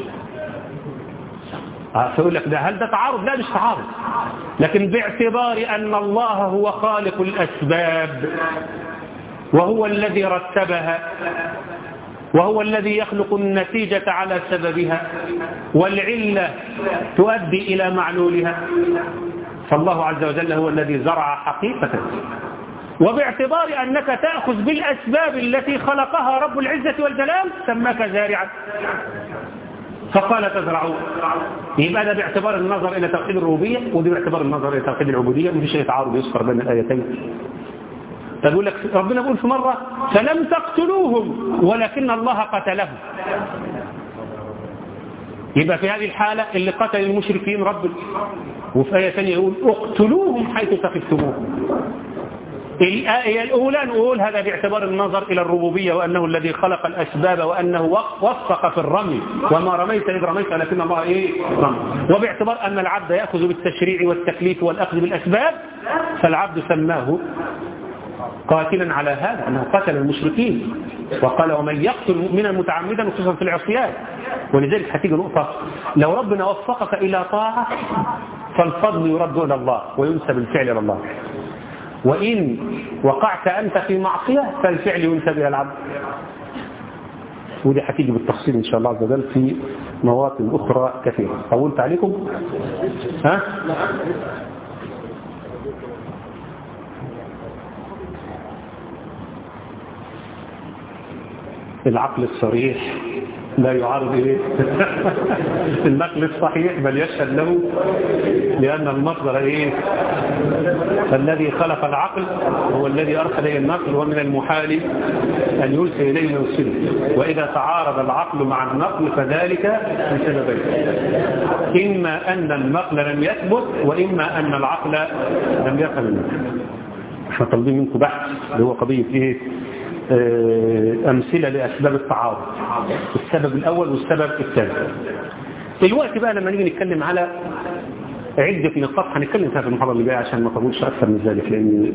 فيقول لك ده هل ده تعارض لا مش تعارض لكن باعتبار أن الله هو خالق الأسباب وهو الذي رتبها وهو الذي يخلق النتيجة على سببها والعلة تؤدي إلى معلولها فالله عز وجل هو الذي زرع حقيقة وباعتبار أنك تأخذ بالأسباب التي خلقها رب العزة والجلال سماك زارعا فقال تزرعون يبقى ده باعتبار النظر إلى توحيد الربوبية ودي باعتبار النظر إلى توحيد العبودية مفيش أي تعارض يذكر بين الآيتين تقول لك ربنا يقول في مرة فلم تقتلوهم ولكن الله قتلهم يبقى في هذه الحالة اللي قتل المشركين رب وفي آية ثانية يقول اقتلوهم حيث تخفتموهم الآية الأولى نقول هذا باعتبار النظر إلى الربوبية وأنه الذي خلق الأسباب وأنه وفق في الرمي وما رميت إذ رميت لكن الله إيه رمي وباعتبار أن العبد يأخذ بالتشريع والتكليف والأخذ بالأسباب فالعبد سماه قاتلا على هذا أنه قتل المشركين وقال ومن يقتل مؤمنا متعمدا خصوصا في العصيان ولذلك هتيجي نقطة لو ربنا وفقك إلى طاعة فالفضل يرد إلى الله وينسب الفعل إلى الله وإن وقعت أنت في معصية فالفعل ينسب إلى العبد ودي هتيجي بالتفصيل إن شاء الله عز وجل في مواطن أخرى كثيرة طولت عليكم ها العقل الصريح لا يعارض إيه النقل الصحيح بل يشهد له لأن المصدر إيه الذي خلق العقل هو الذي أرسل إليه النقل ومن المحال أن يرسل إليه مرسله وإذا تعارض العقل مع النقل فذلك من سببين إما أن النقل لم يثبت وإما أن العقل لم يفهم النقل احنا طالبين منكم بحث اللي هو قضية إيه أمثلة لأسباب التعارض السبب الأول والسبب الثاني الوقت بقى لما نيجي نتكلم على عدة نقاط هنتكلم فيها في المحاضرة اللي جاية عشان ما طولش أكثر من ذلك لأن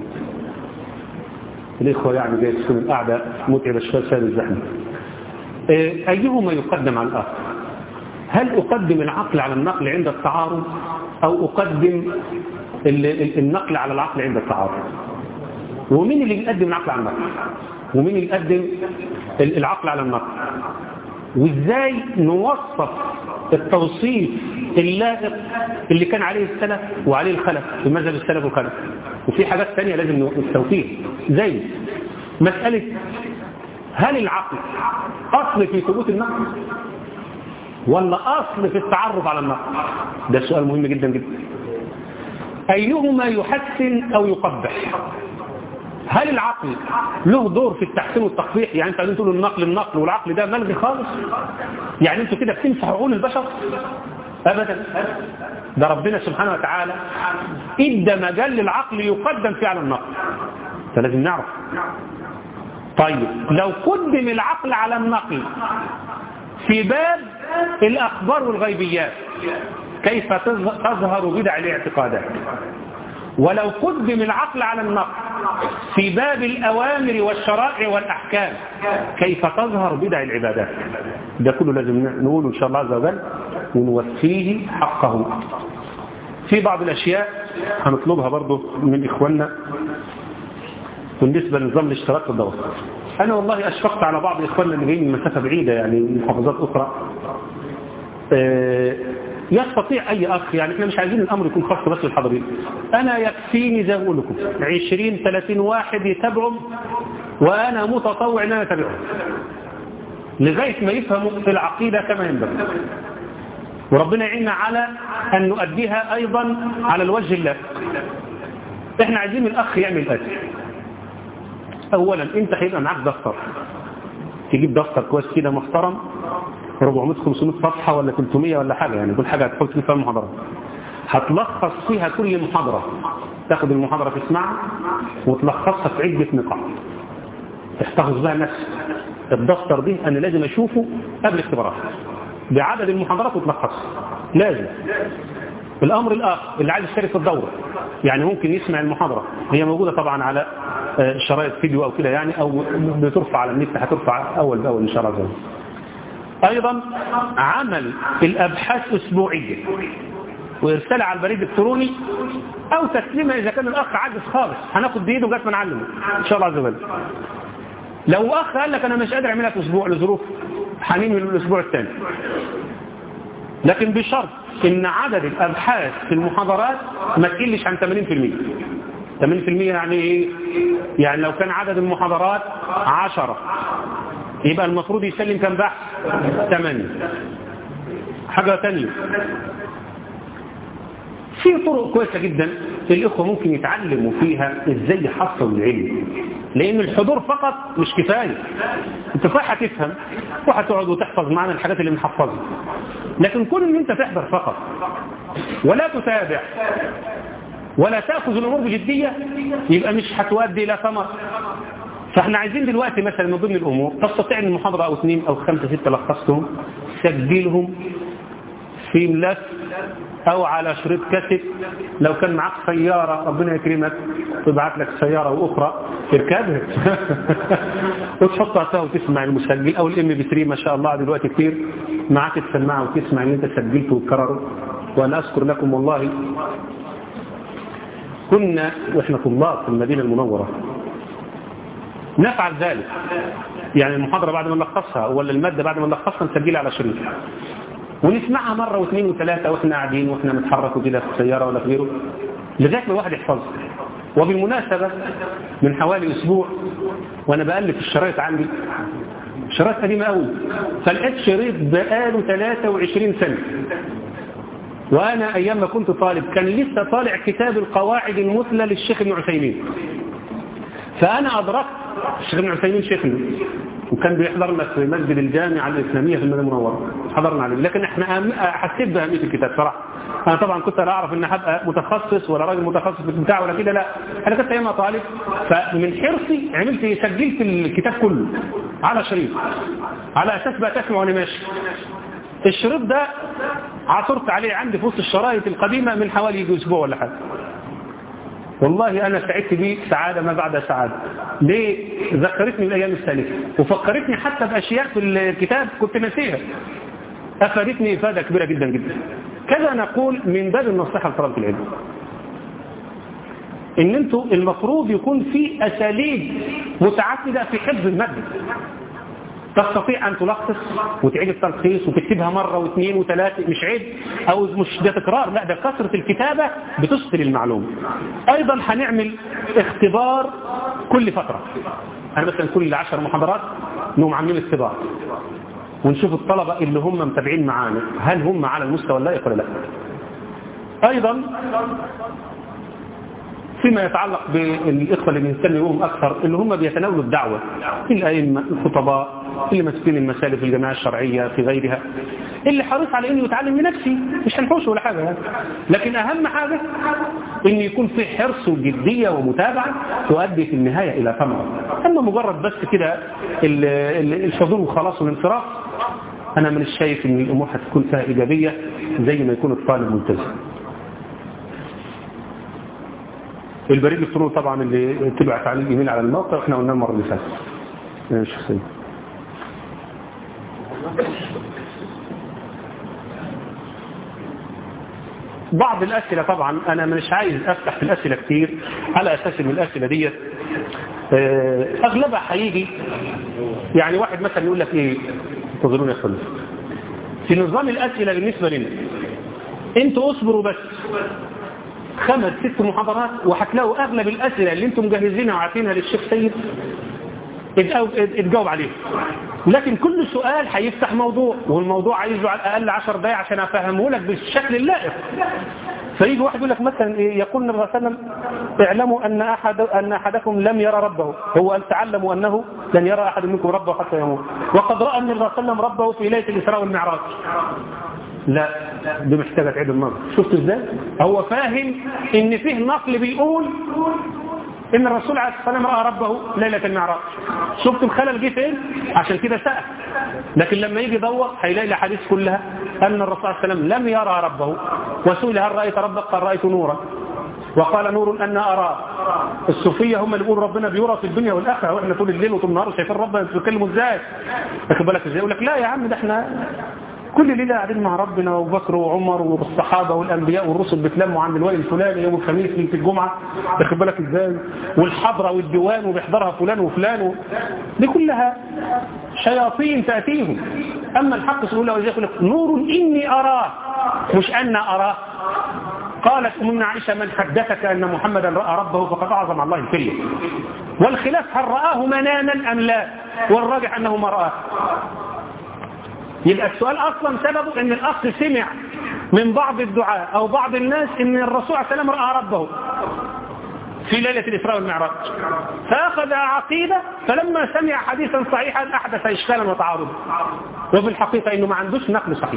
الإخوة يعني جاي تكون القعدة متعبة شوية بسبب الزحمة أيهما يقدم على الآخر هل أقدم العقل على النقل عند التعارض أو أقدم النقل على العقل عند التعارض ومين اللي بيقدم العقل على النقل ومين اللي بيقدم العقل على النقل وازاي نوصف التوصيف اللائق اللي كان عليه السلف وعليه الخلف في مذهب السلف والخلف وفي حاجات ثانيه لازم التوفيق زي مسألة هل العقل أصل في ثبوت النقل ولا أصل في التعرف على النقل ده سؤال مهم جدا جدا أيهما يحسن أو يقبح هل العقل له دور في التحسين والتقبيح يعني انت عايزين تقولوا النقل النقل والعقل ده ملغي خالص يعني انتوا كده بتمسح عقول البشر ابدا ده ربنا سبحانه وتعالى ادى مجال للعقل يقدم فيه على النقل فلازم نعرف طيب لو قدم العقل على النقل في باب الاخبار والغيبيات كيف تظهر بدع الاعتقادات ولو قدم العقل على النقل في باب الأوامر والشرائع والأحكام كيف تظهر بدع العبادات ده كله لازم نقوله إن شاء الله عز وجل ونوفيه حقه في بعض الأشياء هنطلبها برضو من إخواننا بالنسبة لنظام الاشتراك في الدورة أنا والله أشفقت على بعض إخواننا اللي جايين من مسافة بعيدة يعني من محافظات أخرى أه يستطيع أي أخ يعني احنا مش عايزين الأمر يكون خاص بس بالحاضرين أنا يكفيني زي ما بقول لكم 20 30 واحد يتابعهم وأنا متطوع أن أنا أتابعهم لغاية ما يفهموا في العقيدة كما ينبغي وربنا يعيننا على أن نؤديها أيضا على الوجه الله احنا عايزين الأخ يعمل أجل أولا أنت هيبقى معاك دفتر تجيب دفتر كويس كده محترم 400 500 صفحة ولا 300 ولا حاجة يعني كل حاجة هتحط فيها المحاضرة هتلخص فيها كل محاضرة تاخد المحاضرة تسمعها وتلخصها في عدة نقاط تحتفظ بها نفسك الدفتر دي أنا لازم أشوفه قبل اختبارات بعدد المحاضرات وتلخصها لازم الأمر الآخر اللي عايز يشترك في الدورة يعني ممكن يسمع المحاضرة هي موجودة طبعا على آه، شرايط فيديو أو كده يعني أو بترفع على النت هترفع أول بأول إن شاء الله أيضا عمل الأبحاث أسبوعيا وإرسالها على البريد الإلكتروني أو تسليمها إذا كان الأخ عاجز خالص هناخد بإيده لغايه ما نعلمه إن شاء الله عز وجل لو أخ قال لك أنا مش قادر أعملها في أسبوع لظروف حنين من الأسبوع الثاني لكن بشرط إن عدد الأبحاث في المحاضرات ما تقلش عن 80% 80% يعني إيه؟ يعني لو كان عدد المحاضرات 10 يبقى المفروض يسلم كم بحث 8 حاجة تانية في طرق كويسة جدا الإخوة ممكن يتعلموا فيها إزاي يحصلوا العلم لأن الحضور فقط مش كفاية أنت صح هتفهم وهتقعد وتحفظ معنا الحاجات اللي بنحفظها لكن كون ان انت تحضر فقط ولا تتابع ولا تأخذ الأمور بجدية يبقى مش هتؤدي إلى ثمر فاحنا عايزين دلوقتي مثلا من ضمن الأمور تستطيع ان محاضرة أو اثنين أو خمسة ستة لخصتهم سجلهم في ملف أو على شريط كاسيت لو كان معاك سيارة ربنا يكرمك تبعت لك سيارة وأخرى تركبها وتحطها فيها وتسمع المسجل أو الام بي 3 ما شاء الله دلوقتي كتير معاك تسمعه وتسمع اللي انت سجلته وتكرره وأنا أذكر لكم والله كنا وإحنا طلاب في المدينة المنورة نفعل ذلك يعني المحاضرة بعد ما نلخصها ولا المادة بعد ما نلخصها نسجلها على شريط ونسمعها مرة واثنين وثلاثة واحنا قاعدين واحنا بنتحرك كده في السيارة ولا في غيره لغاية ما الواحد يحفظها وبالمناسبة من حوالي أسبوع وأنا بألف الشرايط عندي شرايط قديمة قوي فلقيت شريط بقاله 23 سنة وأنا أيام ما كنت طالب كان لسه طالع كتاب القواعد المثلى للشيخ ابن عثيمين فأنا أدركت الشيخ ابن عثيمين شيخنا وكان بيحضرنا في مسجد الجامعة الإسلامية في المدينة المنورة حضرنا عليه لكن احنا حسيت بأهمية الكتاب صراحة أنا طبعا كنت لا أعرف إن هبقى متخصص ولا راجل متخصص في البتاع ولا كده لا أنا كنت أيامها طالب فمن حرصي عملت سجلت الكتاب كله على شريط على أساس بقى تسمع وأنا ماشي الشريط ده عثرت عليه عندي في وسط الشرايط القديمة من حوالي يجي أسبوع ولا حاجة والله أنا سعدت بيه سعادة ما بعد سعادة ليه؟ ذكرتني بالأيام السالفة وفكرتني حتى بأشياء في الكتاب كنت نسيها أفادتني إفادة كبيرة جدا جدا كذا نقول من باب النصيحة لطلبة العلم ان انتوا المفروض يكون في اساليب متعدده في حفظ الماده تستطيع أن تلخص وتعيد التلخيص وتكتبها مرة واثنين وثلاثة مش عيب أو مش ده تكرار لا ده كثرة الكتابة بتسهل المعلومة أيضا هنعمل اختبار كل فترة أنا مثلا كل عشر محاضرات نقوم عاملين اختبار ونشوف الطلبة اللي هم متابعين معانا هل هم على المستوى اللائق ولا لا أيضا فيما يتعلق بالإخوة اللي بنهتم بهم أكثر اللي هم بيتناولوا الدعوة الأئمة الخطباء اللي ماسكين المسائل في الجماعة الشرعية في غيرها اللي حريص على انه يتعلم لنفسه مش هنحوش ولا حاجة يعني. لكن اهم حاجة ان يكون في حرص وجدية ومتابعة تؤدي في النهاية الى ثمرة اما مجرد بس كده الحضور وخلاص والانصراف انا مش شايف ان الامور هتكون فيها ايجابية زي ما يكون الطالب ملتزم البريد الالكتروني طبعا اللي تبعت عليه الايميل على الموقع احنا قلنا المره اللي فاتت شخصيا بعض الأسئلة طبعا أنا مش عايز أفتح في الأسئلة كتير على أساس أن الأسئلة دي أغلبها هيجي يعني واحد مثلا يقول لك إيه انتظرون يا أخوان في نظام الأسئلة بالنسبة لنا انتوا اصبروا بس خمس ست محاضرات وهتلاقوا أغلب الأسئلة اللي انتم مجهزينها وعارفينها للشيخ سيد اتجاوب عليه لكن كل سؤال هيفتح موضوع والموضوع عايزه على الأقل 10 دقايق عشان أفهمه لك بالشكل اللائق فيجي واحد يقول لك مثلا يقول النبي صلى الله عليه وسلم اعلموا أن, أحد أن أحدكم لم يرى ربه هو قال تعلموا أنه لن يرى أحد منكم ربه حتى يموت وقد رأى النبي صلى الله عليه وسلم ربه في ليلة الإسراء والمعراج لا دي محتاجة تعيد النظر شفت ازاي هو فاهم ان فيه نقل بيقول ان الرسول عليه الصلاه والسلام راى ربه ليله المعراج شفت الخلل جه فين عشان كده سال لكن لما يجي يدور هيلاقي الاحاديث كلها أن الرسول صلى الله عليه وسلم لم يرى ربه وسئل هل رأيت ربك قال رأيت نورا وقال نور أن أراه الصوفية هم اللي بيقولوا ربنا بيرى في الدنيا والآخرة وإحنا طول الليل وطول النهار شايفين ربنا بيتكلموا إزاي واخد بالك إزاي يقول لك لا يا عم ده إحنا كل ليلة قاعدين مع ربنا وابو بكر وعمر والصحابة والأنبياء والرسل بيتلموا عند الوالي الفلاني يوم الخميس ليلة الجمعة واخد بالك ازاي والحضرة والديوان وبيحضرها فلان وفلان و... دي كلها شياطين تأتيهم أما الحق سبحانه وتعالى يقول لك نور إني أراه مش أن أراه قالت أمنا عائشة من حدثك أن محمدا رأى ربه فقد أعظم الله الكلية والخلاف هل رآه مناما أم لا والراجح أنه ما رآه يبقى السؤال أصلا سببه أن الأخ سمع من بعض الدعاء أو بعض الناس أن الرسول عليه السلام رأى ربه في ليلة الإسراء والمعراج فأخذ عقيدة فلما سمع حديثا صحيحا أحدث إشكالا وتعارضا وفي الحقيقة أنه ما عندوش نقل صحيح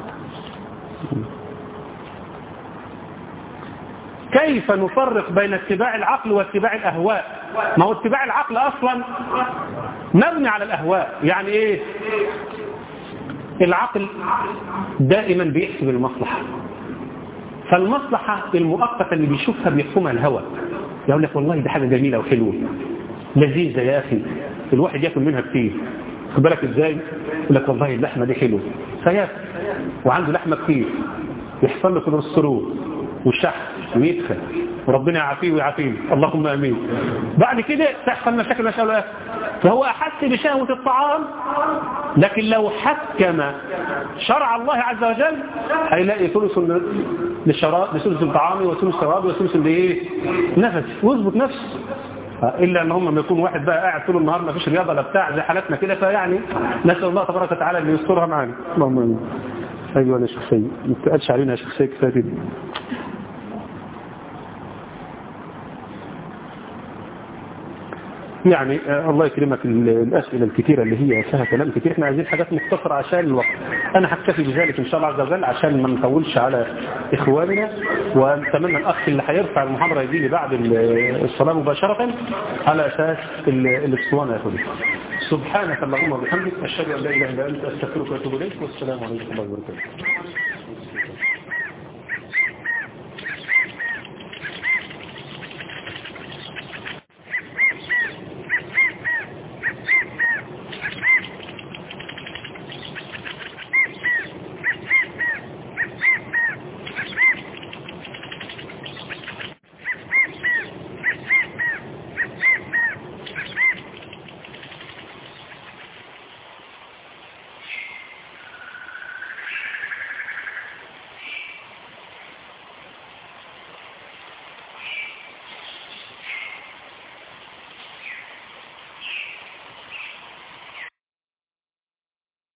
كيف نفرق بين اتباع العقل واتباع الأهواء ما هو اتباع العقل أصلا مبني على الأهواء يعني إيه العقل دائما بيحسب المصلحة فالمصلحة المؤقتة اللي بيشوفها بيحكمها الهوى يقول لك والله دي حاجة جميلة وحلوة لذيذة يا أخي الواحد يأكل منها كتير خد بالك ازاي يقول لك والله اللحمة دي حلوة فياكل وعنده لحمة كتير يحصل له كوليسترول وشح ويدخل وربنا يعافيه ويعافيه اللهم امين بعد كده تحصل مشاكل ما شاء الله فهو احس بشهوه الطعام لكن لو حكم شرع الله عز وجل هيلاقي ثلث للشراب لثلث الطعام وثلث الشراب وثلث الايه نفس ويظبط نفسه الا ان هم ما يكون واحد بقى قاعد طول النهار ما فيش رياضه ولا بتاع زي حالتنا كده فيعني نسال الله تبارك وتعالى ان يسترها معانا اللهم امين ايوه يا شيخ سيد ما تقالش علينا يا شيخ سيد كفايه كده يعني آه الله يكرمك الأسئلة الكثيرة اللي هي فيها كلام كثير احنا عايزين حاجات مختصرة عشان الوقت أنا هكتفي بذلك إن شاء الله عز وجل عشان ما نطولش على إخواننا وأتمنى الأخ اللي هيرفع المحاضرة يجي لي بعد الصلاة مباشرة على أساس الاسطوانة يا أخوي سبحانك اللهم وبحمدك أشهد أن لا إله إلا أنت أستغفرك وأتوب إليك والسلام عليكم ورحمة الله وبركاته